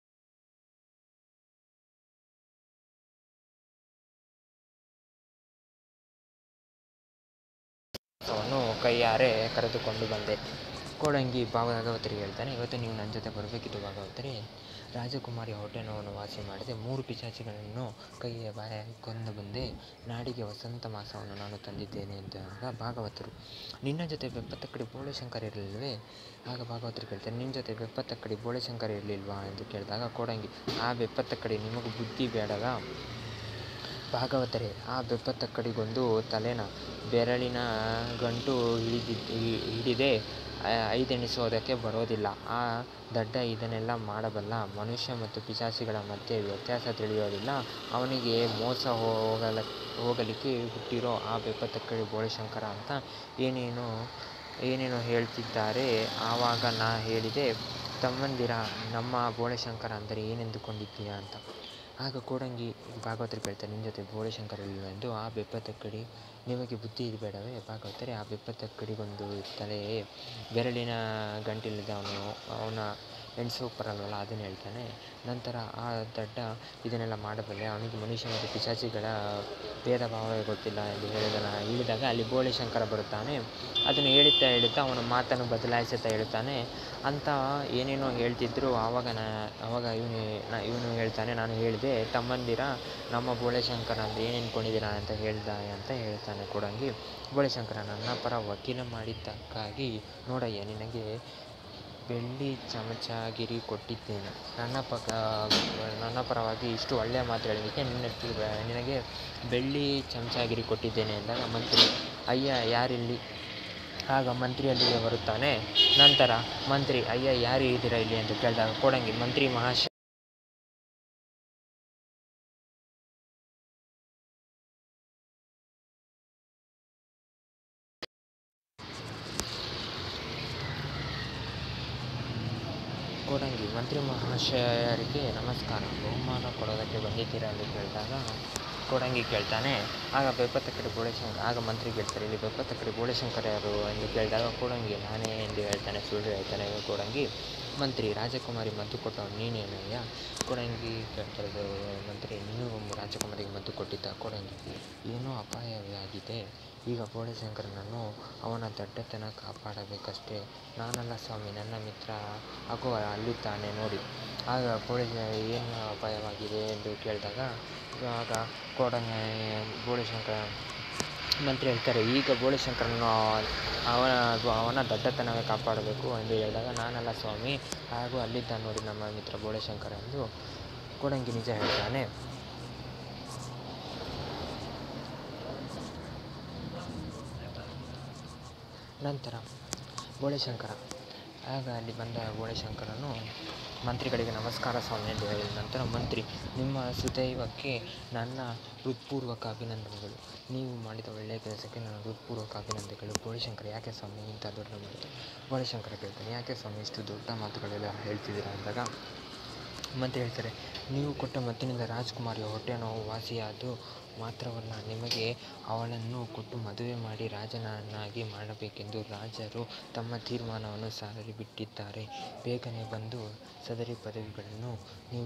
ವನ್ನು ಕೈಯಾರೆ ಕರೆದುಕೊಂಡು ಬಂದೆ ಕೋಡಂಗಿ ಭಾಗವತರಿಗೆ ಹೇಳ್ತಾನೆ ಇವತ್ತು ನೀವು ನನ್ನ ಜೊತೆ ಬರಬೇಕಿತ್ತು ಭಾಗವತರೇ ರಾಜಕುಮಾರಿ ಹೊಟ್ಟೆ ನೋವನ್ನು ವಾಸಿ ಮಾಡಿದೆ ಮೂರು ಪಿಶಾಚಿಗಳನ್ನು ಕೈಯ ಬಾಯಾಗಿ ಕೊಂದು ಬಂದೆ ನಾಡಿಗೆ ವಸಂತ ಮಾಸವನ್ನು ನಾನು ತಂದಿದ್ದೇನೆ ಎಂದಾಗ ಭಾಗವತರು ನಿನ್ನ ಜೊತೆ ಬೆಪ್ಪತ್ತಕ್ಕಡಿ ಬೋಳೆಶಂಕರ ಇರಲಿಲ್ಲವೇ ಆಗ ಭಾಗವತರು ಕೇಳ್ತಾರೆ ನಿನ್ನ ಜೊತೆ ಬೆಪ್ಪತ್ತಕ್ಕಡಿ ಬೋಳೆಶಂಕರ ಇರಲಿಲ್ವಾ ಎಂದು ಕೇಳಿದಾಗ ಕೋಡಂಗಿ ಆ ಬೆಪ್ಪತ್ತಕ್ಕಡಿ ನಿಮಗೂ ಬುದ್ಧಿ ಬೇಡವಾ ಭಾಗವತರೇ ಆ ಬೆಪ್ಪತ್ತಕ್ಕಡಿಗೊಂದು ತಲೆನ ಬೆರಳಿನ ಗಂಟು ಹಿಡಿದಿದ್ದ ಹಿಡಿದೇ ಐದೆಣಿಸೋದಕ್ಕೆ ಬರೋದಿಲ್ಲ ಆ ದಡ್ಡ ಇದನ್ನೆಲ್ಲ ಮಾಡಬಲ್ಲ ಮನುಷ್ಯ ಮತ್ತು ಪಿಶಾಚಿಗಳ ಮಧ್ಯೆ ವ್ಯತ್ಯಾಸ ತಿಳಿಯೋದಿಲ್ಲ ಅವನಿಗೆ ಮೋಸ ಹೋಗಲ ಹೋಗಲಿಕ್ಕೆ ಹುಟ್ಟಿರೋ ಆ ಬೆಪ್ಪತ್ತಕ್ಕಡಿ ಬೋಳೆಶಂಕರ ಅಂತ ಏನೇನೋ ಏನೇನೋ ಹೇಳ್ತಿದ್ದಾರೆ ಆವಾಗ ನಾ ಹೇಳಿದೆ ತಮ್ಮಂದಿರ ನಮ್ಮ ಬೋಳೆಶಂಕರ ಅಂದರೆ ಏನೆಂದುಕೊಂಡಿದ್ದೀಯಾ ಅಂತ ಆಗ ಕೋಡಂಗಿ ಭಾಗವತರು ಕೇಳ್ತಾರೆ ನಿನ್ನ ಜೊತೆ ಬೋಳೆಶಂಕರ ಇಲ್ವ ಎಂದು ಆ ಬೆಪ್ಪತ್ತಕ್ಕಡಿ ನಿಮಗೆ ಬುದ್ಧಿ ಇದು ಬೇಡವೇ ಭಾಗವತರೇ ಆ ಬೆಪ್ಪತ್ತಕ್ಕಡಿಗೊಂದು ತಲೆ ಬೆರಳಿನ ಗಂಟಿಲ್ಲದೆ ಅವನು ಅವನ ಎಣ್ಸೋಕೆ ಬರಲ್ವಲ್ಲ ಅದನ್ನು ಹೇಳ್ತಾನೆ ನಂತರ ಆ ದಡ್ಡ ಇದನ್ನೆಲ್ಲ ಮಾಡಬಲ್ಲೆ ಅವನಿಗೆ ಮನುಷ್ಯ ಮತ್ತು ಪಿಶಾಚಿಗಳ ಭೇದ ಭಾವವೇ ಗೊತ್ತಿಲ್ಲ ಎಂದು ಹೇಳಿದನ ಹೇಳಿದಾಗ ಅಲ್ಲಿ ಬೋಳೆಶಂಕರ ಬರುತ್ತಾನೆ ಅದನ್ನು ಹೇಳುತ್ತಾ ಹೇಳುತ್ತಾ ಅವನ ಮಾತನ್ನು ಬದಲಾಯಿಸುತ್ತಾ ಹೇಳುತ್ತಾನೆ ಅಂತ ಏನೇನೋ ಹೇಳ್ತಿದ್ರು ಆವಾಗ ನಾ ಆವಾಗ ಇವನು ನಾ ಇವನು ಹೇಳ್ತಾನೆ ನಾನು ಹೇಳಿದೆ ತಮ್ಮಂದಿರ ನಮ್ಮ ಬೋಳೆಶಂಕರ ಅಂತ ಏನು ಅಂದ್ಕೊಂಡಿದ್ದೀರಾ ಅಂತ ಹೇಳ್ದ ಅಂತ ಹೇಳ್ತಾನೆ ಕೊಡಂಗಿ ಬೋಳೆಶಂಕರ ನನ್ನ ಪರ ವಕೀಲ ಮಾಡಿದ್ದಕ್ಕಾಗಿ ನೋಡಯ್ಯ ನಿನಗೆ ಬೆಳ್ಳಿ ಚಮಚಗಿರಿ ಕೊಟ್ಟಿದ್ದೇನೆ ನನ್ನ ಪಕ್ಕ ನನ್ನ ಪರವಾಗಿ ಇಷ್ಟು ಒಳ್ಳೆಯ ಮಾತು ಹೇಳಿದ್ದಕ್ಕೆ ನಿನ್ನ ನಿನಗೆ ಬೆಳ್ಳಿ ಚಮಚಗಿರಿ ಕೊಟ್ಟಿದ್ದೇನೆ ಎಂದಾಗ ಮಂತ್ರಿ ಅಯ್ಯ ಯಾರಿಲ್ಲಿ ಆಗ ಮಂತ್ರಿ ಅಲ್ಲಿಗೆ ಬರುತ್ತಾನೆ ನಂತರ ಮಂತ್ರಿ ಅಯ್ಯ ಯಾರು ಇದ್ದೀರಾ ಇಲ್ಲಿ ಅಂತ ಕೇಳಿದಾಗ ಕೋಡಂಗಿ ಮಂತ್ರಿ ಮಹಾಶ ಕೋಡಂಗಿ ಮಂತ್ರಿ ಮಹಾಶಯರಿಗೆ ನಮಸ್ಕಾರ ಬಹುಮಾನ ಕೊಡೋದಕ್ಕೆ ಬಂದಿದ್ದೀರಾ ಎಂದು ಕೇಳಿದಾಗ ಕೋಡಂಗಿ ಕೇಳ್ತಾನೆ ಆಗ ಬೆಪ್ಪತ್ತ ಕಡೆ ಬೋಳೆಶಂಕರ್ ಆಗ ಮಂತ್ರಿ ಕೇಳ್ತಾರೆ ಇಲ್ಲಿ ಬೆಪ್ಪತ್ತ ಕಡೆ ಬೋಳೆಶಂಕರ್ ಯಾರು ಎಂದು ಕೇಳಿದಾಗ ಕೋಡಂಗಿ ನಾನೇ ಎಂದು ಹೇಳ್ತಾನೆ ಸುಳ್ಳು ಹೇಳ್ತಾನೆ ಕೋಡಂಗಿ ಮಂತ್ರಿ ರಾಜಕುಮಾರಿ ಮದ್ದು ಕೊಟ್ಟವನು ನೀನೇನಯ್ಯ ಕೋಡಂಗಿ ಕೇಳ್ತಾರೆ ಮಂತ್ರಿ ನೀನು ರಾಜಕುಮಾರಿಗೆ ಮದ್ದು ಕೊಟ್ಟಿದ್ದ ಕೋಡಂಗಿ ಏನೋ ಅಪಾಯವೇ ಆಗಿದೆ ಈಗ ಬೋಳೆಶಂಕರನನ್ನು ಅವನ ದಡ್ಡತನ ಕಾಪಾಡಬೇಕಷ್ಟೇ ನಾನಲ್ಲ ಸ್ವಾಮಿ ನನ್ನ ಮಿತ್ರ ಅಗೋ ಅಲ್ಲಿದ್ದಾನೆ ನೋಡಿ ಆಗ ಬೋಳೆ ಏನು ಅಪಾಯವಾಗಿದೆ ಎಂದು ಕೇಳಿದಾಗ ಆಗ ಕೋಡಂಗಿ ಬೋಳೆಶಂಕರ ಮಂತ್ರಿ ಹೇಳ್ತಾರೆ ಈಗ ಬೋಳೆಶಂಕರನ್ನು ಅವನ ಅವನ ದಡ್ಡತನವೇ ಕಾಪಾಡಬೇಕು ಎಂದು ಹೇಳಿದಾಗ ನಾನಲ್ಲ ಸ್ವಾಮಿ ಹಾಗೂ ಅಲ್ಲಿದ್ದಾನೆ ನೋಡಿ ನಮ್ಮ ಮಿತ್ರ ಬೋಳೆಶಂಕರ ಎಂದು ಕೋಡಂಗಿ ನಿಜ ಹೇಳ್ತಾನೆ ನಂತರ ಬೋಳೆಶಂಕರ ಆಗ ಅಲ್ಲಿ ಬಂದ ಬೋಳೆಶಂಕರನು ಮಂತ್ರಿಗಳಿಗೆ ನಮಸ್ಕಾರ ಸ್ವಾಮಿ ಎಂದು ಹೇಳಿದ ನಂತರ ಮಂತ್ರಿ ನಿಮ್ಮ ಸುದೈವಕ್ಕೆ ನನ್ನ ಹೃತ್ಪೂರ್ವಕ ಅಭಿನಂದನೆಗಳು ನೀವು ಮಾಡಿದ ಒಳ್ಳೆಯ ಕೆಲಸಕ್ಕೆ ನನ್ನ ಹೃತ್ಪೂರ್ವಕ ಅಭಿನಂದನೆಗಳು ಬೋಳೆಶಂಕರ ಯಾಕೆ ಸ್ವಾಮಿ ಇಂಥ ದೊಡ್ಡ ಮಾತು ಬೋಳೆಶಂಕರ ಕೇಳ್ತಾನೆ ಯಾಕೆ ಸ್ವಾಮಿ ಇಷ್ಟು ದೊಡ್ಡ ಮಾತುಗಳೆಲ್ಲ ಹೇಳ್ತಿದ್ದೀರಾ ಅಂದಾಗ ಮಂತ್ರಿ ಹೇಳ್ತಾರೆ ನೀವು ಕೊಟ್ಟ ಮದ್ದಿನಿಂದ ರಾಜ್ಕುಮಾರಿಯ ಹೊಟ್ಟೆ ನೋವು ವಾಸಿಯಾದು ಮಾತ್ರವಲ್ಲ ನಿಮಗೆ ಅವಳನ್ನು ಕೊಟ್ಟು ಮದುವೆ ಮಾಡಿ ರಾಜನನ್ನಾಗಿ ಮಾಡಬೇಕೆಂದು ರಾಜರು ತಮ್ಮ ತೀರ್ಮಾನವನ್ನು ಸಾರಲು ಬಿಟ್ಟಿದ್ದಾರೆ ಬೇಗನೆ ಬಂದು ಸದರಿ ಪದವಿಗಳನ್ನು ನೀವು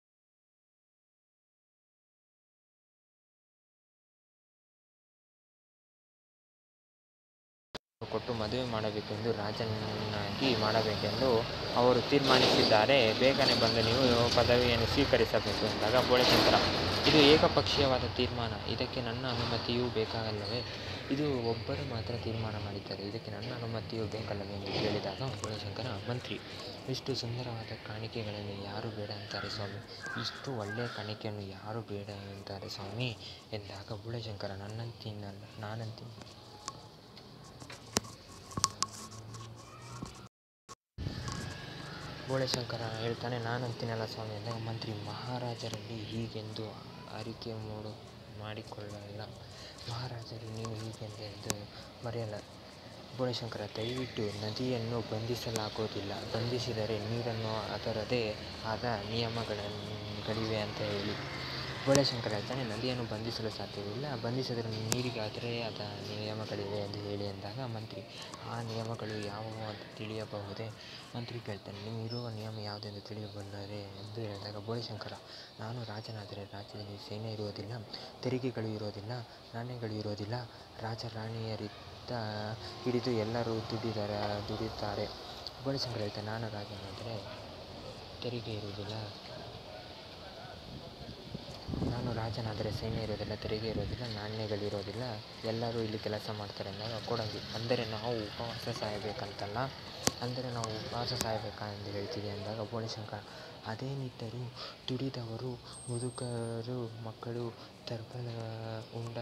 ಕೊಟ್ಟು ಮದುವೆ ಮಾಡಬೇಕೆಂದು ರಾಜನನ್ನಾಗಿ ಮಾಡಬೇಕೆಂದು ಅವರು ತೀರ್ಮಾನಿಸಿದ್ದಾರೆ ಬೇಗನೆ ಬಂದು ನೀವು ಪದವಿಯನ್ನು ಸ್ವೀಕರಿಸಬೇಕು ಎಂದಾಗ ಬೋಳೆಶಂಕರ ಇದು ಏಕಪಕ್ಷೀಯವಾದ ತೀರ್ಮಾನ ಇದಕ್ಕೆ ನನ್ನ ಅನುಮತಿಯೂ ಬೇಕಾಗಲ್ಲವೇ ಇದು ಒಬ್ಬರು ಮಾತ್ರ ತೀರ್ಮಾನ ಮಾಡಿದ್ದಾರೆ ಇದಕ್ಕೆ ನನ್ನ ಅನುಮತಿಯೂ ಬೇಕಲ್ಲವೇ ಎಂದು ಕೇಳಿದಾಗ ಬೋಳೆಶಂಕರ ಮಂತ್ರಿ ಇಷ್ಟು ಸುಂದರವಾದ ಕಾಣಿಕೆಗಳನ್ನು ಯಾರು ಬೇಡ ಅಂತಾರೆ ಸ್ವಾಮಿ ಇಷ್ಟು ಒಳ್ಳೆಯ ಕಾಣಿಕೆಯನ್ನು ಯಾರು ಬೇಡ ಅಂತಾರೆ ಸ್ವಾಮಿ ಎಂದಾಗ ಬೋಳೆಶಂಕರ ನನ್ನಂತಿನಲ್ಲ ನಾನಂತೀನಿ ಬೋಳೆಶಂಕರ ಹೇಳ್ತಾನೆ ನಾನಂತೀನಲ್ಲ ಸ್ವಾಮಿ ಎಂದಾಗ ಮಂತ್ರಿ ಮಹಾರಾಜರಲ್ಲಿ ಹೀಗೆಂದು ಅರಿಕೆ ಮೂಡು ಮಾಡಿಕೊಳ್ಳಲ್ಲ ಮಹಾರಾಜರು ನೀವು ಹೀಗೆಂದೆಂದು ಮರೆಯಲ್ಲ ಬೋಳೆಶಂಕರ ದಯವಿಟ್ಟು ನದಿಯನ್ನು ಬಂಧಿಸಲಾಗುವುದಿಲ್ಲ ಬಂಧಿಸಿದರೆ ನೀರನ್ನು ಅದರದೇ ಆದ ನಿಯಮಗಳಿವೆ ಅಂತ ಹೇಳಿ ಬೋಳೆಶಂಕರ ಹೇಳ್ತಾನೆ ನದಿಯನ್ನು ಬಂಧಿಸಲು ಸಾಧ್ಯವಿಲ್ಲ ಬಂಧಿಸಿದರೆ ನೀರಿಗೆ ಅದರೇ ಆದ ನಿಯಮಗಳಿವೆ ಎಂದು ಹೇಳಿ ಎಂದಾಗ ಮಂತ್ರಿ ಆ ನಿಯಮಗಳು ಯಾವುವು ಅಂತ ತಿಳಿಯಬಹುದೇ ಮಂತ್ರಿ ಕೇಳ್ತಾನೆ ನೀವು ಇರುವ ನಿಯಮ ಯಾವುದೆಂದು ತಿಳಿಯಬಲ್ಲರೆ ಎಂದು ಹೇಳಿದಾಗ ಬೋಳೆಶಂಕರ ನಾನು ರಾಜನಾದರೆ ರಾಜ್ಯದಲ್ಲಿ ಸೇನೆ ಇರುವುದಿಲ್ಲ ತೆರಿಗೆಗಳು ಇರೋದಿಲ್ಲ ನಾಣ್ಯಗಳು ಇರೋದಿಲ್ಲ ರಾಜ ರಾಣಿಯರಿಂದ ಹಿಡಿದು ಎಲ್ಲರೂ ದುಡಿದರ ದುಡಿಯುತ್ತಾರೆ ಬೋಳೆಶಂಕರ ಹೇಳ್ತಾನೆ ನಾನು ರಾಜನಾದರೆ ತೆರಿಗೆ ಇರುವುದಿಲ್ಲ ನಾನು ರಾಜನಾದರೆ ಸೈನ್ಯ ಇರೋದಿಲ್ಲ ತೆರಿಗೆ ಇರೋದಿಲ್ಲ ನಾಣ್ಯಗಳಿರೋದಿಲ್ಲ ಎಲ್ಲರೂ ಇಲ್ಲಿ ಕೆಲಸ ಮಾಡ್ತಾರೆ ಅಂದಾಗ ಕೊಡಂಗಿ ಅಂದರೆ ನಾವು ಉಪವಾಸ ಸಾಯಬೇಕಂತಲ್ಲ ಅಂದರೆ ನಾವು ಉಪವಾಸ ಸಾಯಬೇಕಾ ಎಂದು ಹೇಳ್ತೀವಿ ಅಂದಾಗ ಬೋಳೆಶಂಕರ ಅದೇನಿದ್ದರೂ ದುಡಿದವರು ಮುದುಕರು ಮಕ್ಕಳು ತರ್ಬಲ ಉಂಡ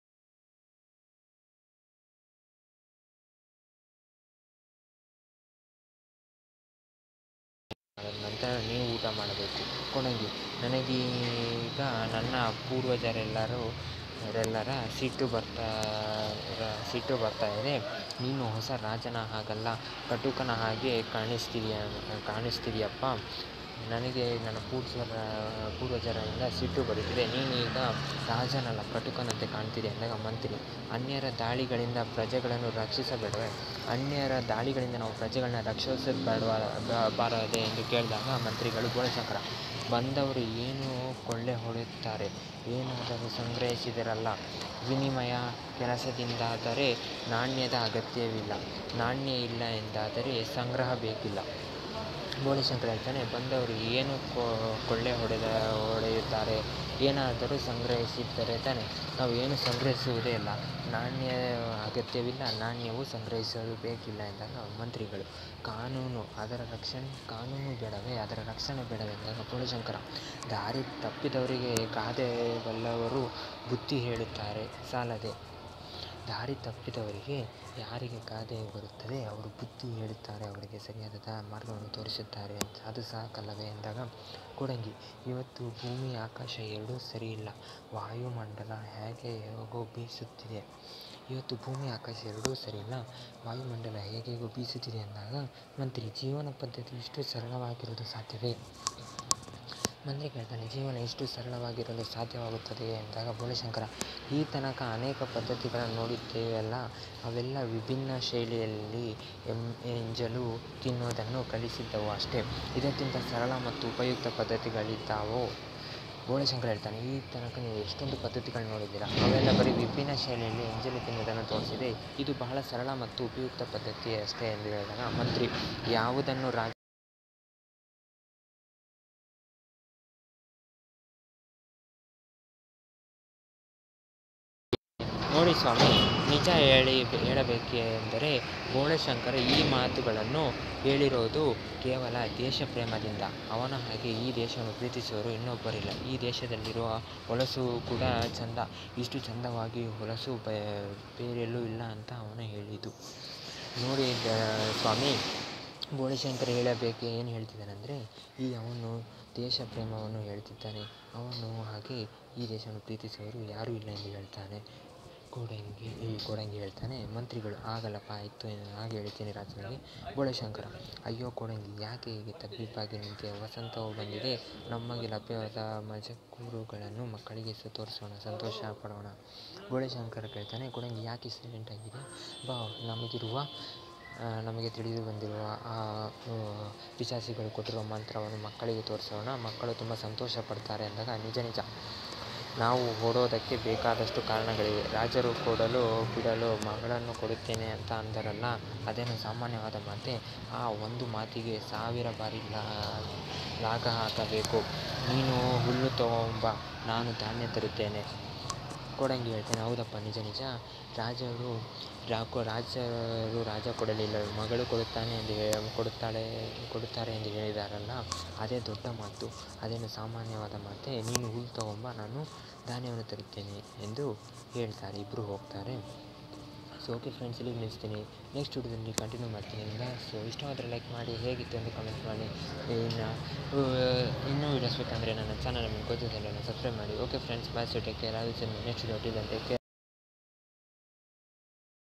ನಂತರ ನೀವು ಊಟ ಮಾಡಬೇಕು ಕೊಡಂಗಿ ನನಗೀಗ ನನ್ನ ಪೂರ್ವಜರೆಲ್ಲರೂ ಅವರೆಲ್ಲರ ಸಿಟ್ಟು ಬರ್ತಾ ಸಿಟ್ಟು ಬರ್ತಾ ಇದೆ ನೀನು ಹೊಸ ರಾಜನ ಹಾಗಲ್ಲ ಕಟುಕನ ಹಾಗೆ ಕಾಣಿಸ್ತಿದೀಯ ಕಾಣಿಸ್ತಿದೀಯಪ್ಪ ನನಗೆ ನನ್ನ ಪೂರ್ವಜರ ಪೂರ್ವಜರಿಂದ ಸಿಟ್ಟು ಬರುತ್ತಿದೆ ನೀನು ಈಗ ರಾಜನಲ್ಲ ಕಟುಕನಂತೆ ಕಾಣ್ತಿದೆ ಅಂದಾಗ ಮಂತ್ರಿ ಅನ್ಯರ ದಾಳಿಗಳಿಂದ ಪ್ರಜೆಗಳನ್ನು ರಕ್ಷಿಸಬೇಡವೇ ಅನ್ಯರ ದಾಳಿಗಳಿಂದ ನಾವು ಪ್ರಜೆಗಳನ್ನ ರಕ್ಷಿಸೋದು ಬೇಡವಾ ಬಾರದೆ ಎಂದು ಕೇಳಿದಾಗ ಮಂತ್ರಿಗಳು ಬೋಳೆಶಂಕರ ಬಂದವರು ಏನು ಕೊಳ್ಳೆ ಹೊಡೆಯುತ್ತಾರೆ ಏನಾದರೂ ಸಂಗ್ರಹಿಸಿದರಲ್ಲ ವಿನಿಮಯ ಕೆಲಸದಿಂದಾದರೆ ನಾಣ್ಯದ ಅಗತ್ಯವಿಲ್ಲ ನಾಣ್ಯ ಇಲ್ಲ ಎಂದಾದರೆ ಸಂಗ್ರಹ ಬೇಕಿಲ್ಲ ಬೋಳೆಶಂಕರ ಹೇಳ್ತಾನೆ ಬಂದವರು ಏನು ಕೊಳ್ಳೆ ಹೊಡೆದ ಹೊಡೆಯುತ್ತಾರೆ ಏನಾದರೂ ಸಂಗ್ರಹಿಸಿದ್ದರೆ ತಾನೆ ನಾವು ಏನು ಸಂಗ್ರಹಿಸುವುದೇ ಇಲ್ಲ ನಾಣ್ಯ ಅಗತ್ಯವಿಲ್ಲ ನಾಣ್ಯವು ಸಂಗ್ರಹಿಸಲು ಬೇಕಿಲ್ಲ ಎಂದಾಗ ಮಂತ್ರಿಗಳು ಕಾನೂನು ಅದರ ರಕ್ಷಣೆ ಕಾನೂನು ಬೇಡವೇ ಅದರ ರಕ್ಷಣೆ ಬೇಡವೇ ಎಂದಾಗ ಬೋಳೆಶಂಕರ ದಾರಿ ತಪ್ಪಿದವರಿಗೆ ಗಾದೆ ಬಲ್ಲವರು ಬುದ್ಧಿ ಹೇಳುತ್ತಾರೆ ಸಾಲದೆ ದಾರಿ ತಪ್ಪಿದವರಿಗೆ ಯಾರಿಗೆ ಗಾದೆ ಬರುತ್ತದೆ ಅವರು ಬುದ್ಧಿ ಹೇಳುತ್ತಾರೆ ಅವರಿಗೆ ಸರಿಯಾದ ಮಾರ್ಗವನ್ನು ತೋರಿಸುತ್ತಾರೆ ಅದು ಸಾಕಲ್ಲವೇ ಎಂದಾಗ ಕೋಡಂಗಿ ಇವತ್ತು ಭೂಮಿ ಆಕಾಶ ಎರಡೂ ಸರಿಯಿಲ್ಲ ವಾಯುಮಂಡಲ ಹೇಗೆ ಹೇಗೋ ಬೀಸುತ್ತಿದೆ ಇವತ್ತು ಭೂಮಿ ಆಕಾಶ ಎರಡೂ ಸರಿಯಿಲ್ಲ ವಾಯುಮಂಡಲ ಹೇಗೇಗೋ ಬೀಸುತ್ತಿದೆ ಅಂದಾಗ ಮಂತ್ರಿ ಜೀವನ ಪದ್ಧತಿ ಇಷ್ಟು ಸರಳವಾಗಿರಲು ಸಾಧ್ಯವೇ ಮಂತ್ರಿ ಕೇಳ್ತಾನೆ ಜೀವನ ಇಷ್ಟು ಸರಳವಾಗಿರಲು ಸಾಧ್ಯವಾಗುತ್ತದೆಯೇ ಎಂದಾಗ ಬೋಳಶಂಕರ ಈ ತನಕ ಅನೇಕ ಪದ್ಧತಿಗಳನ್ನು ನೋಡಿದ್ದೇವಲ್ಲ ಅವೆಲ್ಲ ವಿಭಿನ್ನ ಶೈಲಿಯಲ್ಲಿ ಎಂ ಎಂಜಲು ತಿನ್ನುವುದನ್ನು ಕಲಿಸಿದ್ದವು ಅಷ್ಟೇ ಇದಕ್ಕಿಂತ ಸರಳ ಮತ್ತು ಉಪಯುಕ್ತ ಪದ್ಧತಿಗಳಿದ್ದಾವೋ ಬೋಳಶಂಕರ ಹೇಳ್ತಾನೆ ಈ ತನಕ ನೀವು ಎಷ್ಟೊಂದು ಪದ್ಧತಿಗಳನ್ನ ನೋಡಿದ್ದೀರಾ ಅವೆಲ್ಲ ಬರೀ ವಿಭಿನ್ನ ಶೈಲಿಯಲ್ಲಿ ಎಂಜಲು ತಿನ್ನುವುದನ್ನು ತೋರಿಸಿದೆ ಇದು ಬಹಳ ಸರಳ ಮತ್ತು ಉಪಯುಕ್ತ ಪದ್ಧತಿ ಅಷ್ಟೇ ಎಂದು ಹೇಳಿದಾಗ ಮಂತ್ರಿ ಯಾವುದನ್ನು ರಾಜ ನೋಡಿ ಸ್ವಾಮಿ ನಿಜ ಹೇಳಿ ಹೇಳಬೇಕೆಂದರೆ ಬೋಳಶಂಕರ ಈ ಮಾತುಗಳನ್ನು ಹೇಳಿರೋದು ಕೇವಲ ದೇಶ ಪ್ರೇಮದಿಂದ ಅವನ ಹಾಗೆ ಈ ದೇಶವನ್ನು ಪ್ರೀತಿಸುವವರು ಇನ್ನೊಬ್ಬರಿಲ್ಲ ಈ ದೇಶದಲ್ಲಿರುವ ಹೊಲಸು ಕೂಡ ಚಂದ ಇಷ್ಟು ಚಂದವಾಗಿ ಹೊಲಸು ಬ ಬೇರೆಲ್ಲೂ ಇಲ್ಲ ಅಂತ ಅವನು ಹೇಳಿದ್ದು ನೋಡಿ ದ- ಸ್ವಾಮಿ ಬೋಳಶಂಕರ ಹೇಳಬೇಕು ಏನು ಹೇಳ್ತಿದ್ದಾನೆಂದರೆ ಈ ಅವನು ದೇಶ ಪ್ರೇಮವನ್ನು ಹೇಳ್ತಿದ್ದಾನೆ ಅವನು ಹಾಗೆ ಈ ದೇಶವನ್ನು ಪ್ರೀತಿಸುವವರು ಯಾರೂ ಇಲ್ಲ ಎಂದು ಹೇಳ್ತಾನೆ ಕೋಡಂಗಿ ಈ ಕೋಡಂಗಿ ಹೇಳ್ತಾನೆ ಮಂತ್ರಿಗಳು ಆಗಲ್ಲಪ್ಪ ಆಯಿತು ಹಾಗೆ ಹೇಳ್ತೀನಿ ರಾಜನಿಗೆ ಬೋಳಶಂಕರ ಅಯ್ಯೋ ಕೋಡಂಗಿ ಯಾಕೆ ಹೀಗೆ ತಬ್ಬಿಬ್ಬಾಗಿ ನಿಂತೆ ವಸಂತವು ಬಂದಿದೆ ನಮಗೆ ಲಭ್ಯವಾದ ಮಜಕೂರುಗಳನ್ನು ಮಕ್ಕಳಿಗೆ ಸ ತೋರಿಸೋಣ ಸಂತೋಷ ಪಡೋಣ ಬೋಳಶಂಕರ ಕೇಳ್ತಾನೆ ಕೋಡಂಗಿ ಯಾಕೆ ಸೈಲೆಂಟ್ ಆಗಿದೆ ಬಾ ನಮಗಿರುವ ಆ, ನಮಗೆ ತಿಳಿದು ಬಂದಿರುವ ಆ ಆ, ಪಿಶಾಚಿಗಳು ಕೊಟ್ಟಿರುವ ಮಂತ್ರವನ್ನು ಮಕ್ಕಳಿಗೆ ತೋರಿಸೋಣ ಮಕ್ಕಳು ತುಂಬ ಸಂತೋಷ ಪಡ್ತಾರೆ ಅಂದಾಗ ನಿಜ ನಿಜ ನಾವು ಓಡೋದಕ್ಕೆ ಬೇಕಾದಷ್ಟು ಕಾರಣಗಳಿವೆ ರಾಜರು ಕೊಡಲು ಬಿಡಲು ಮಗಳನ್ನು ಕೊಡುತ್ತೇನೆ ಅಂತ ಅಂದರಲ್ಲ ಅದೇನು ಸಾಮಾನ್ಯವಾದ ಮಾತೆ ಆ ಒಂದು ಮಾತಿಗೆ ಸಾವಿರ ಬಾರಿ ಲಾ ಲಾಗ ಹಾಕಬೇಕು ನೀನು ಹುಲ್ಲು ತಗೊಂಬ ನಾನು ಧಾನ್ಯ ತರುತ್ತೇನೆ ಕೋಡಂಗಿ ಹೇಳ್ತಾನೆ ಹೌದಪ್ಪ ನಿಜ ನಿಜ ರಾಜರು ರಾಕೋ ರಾಜರು ರಾಜ ಕೊಡಲಿಲ್ಲ ಮಗಳು ಕೊಡುತ್ತಾನೆ ಎಂದು ಹೇ ಕೊಡುತ್ತಾಳೆ ಕೊಡುತ್ತಾರೆ ಎಂದು ಹೇಳಿದಾರಲ್ಲ ಅದೇ ದೊಡ್ಡ ಮಾತು ಅದೇನು ಸಾಮಾನ್ಯವಾದ ಮಾತೆ ನೀನು ಹುಲ್ಲು ತಗೊಂಬ ನಾನು ಧಾನ್ಯವನ್ನು ತರುತ್ತೇನೆ ಎಂದು ಹೇಳ್ತಾರೆ ಇಬ್ಬರು ಹೋಗ್ತಾರೆ ಸೊ ಓಕೆ ಫ್ರೆಂಡ್ಸ್ ಇಲ್ಲಿಗೆ ನಿಲ್ಲಿಸ್ತೀನಿ ನೆಕ್ಸ್ಟ್ ವಿಡಿಯೋದಲ್ಲಿ ಕಂಟಿನ್ಯೂ ಮಾಡ್ತೀನಿ ಇಲ್ಲ ಸೊ ಇಷ್ಟವಾದರೆ ಲೈಕ್ ಮಾಡಿ ಹೇಗಿತ್ತು ಅಂತ ಕಮೆಂಟ್ ಮಾಡಿ ಇನ್ನು ಇನ್ನೂ ವೀಡಿಯೋಸ್ ಬೇಕಂದರೆ ನನ್ನ ಚಾನಲ್ ಮೇಲೆ ಗೊತ್ತಿದ್ದಲ್ಲ ಸಬ್ಸ್ಕ್ರೈಬ್ ಮಾಡಿ okay friends bye so take care next video take care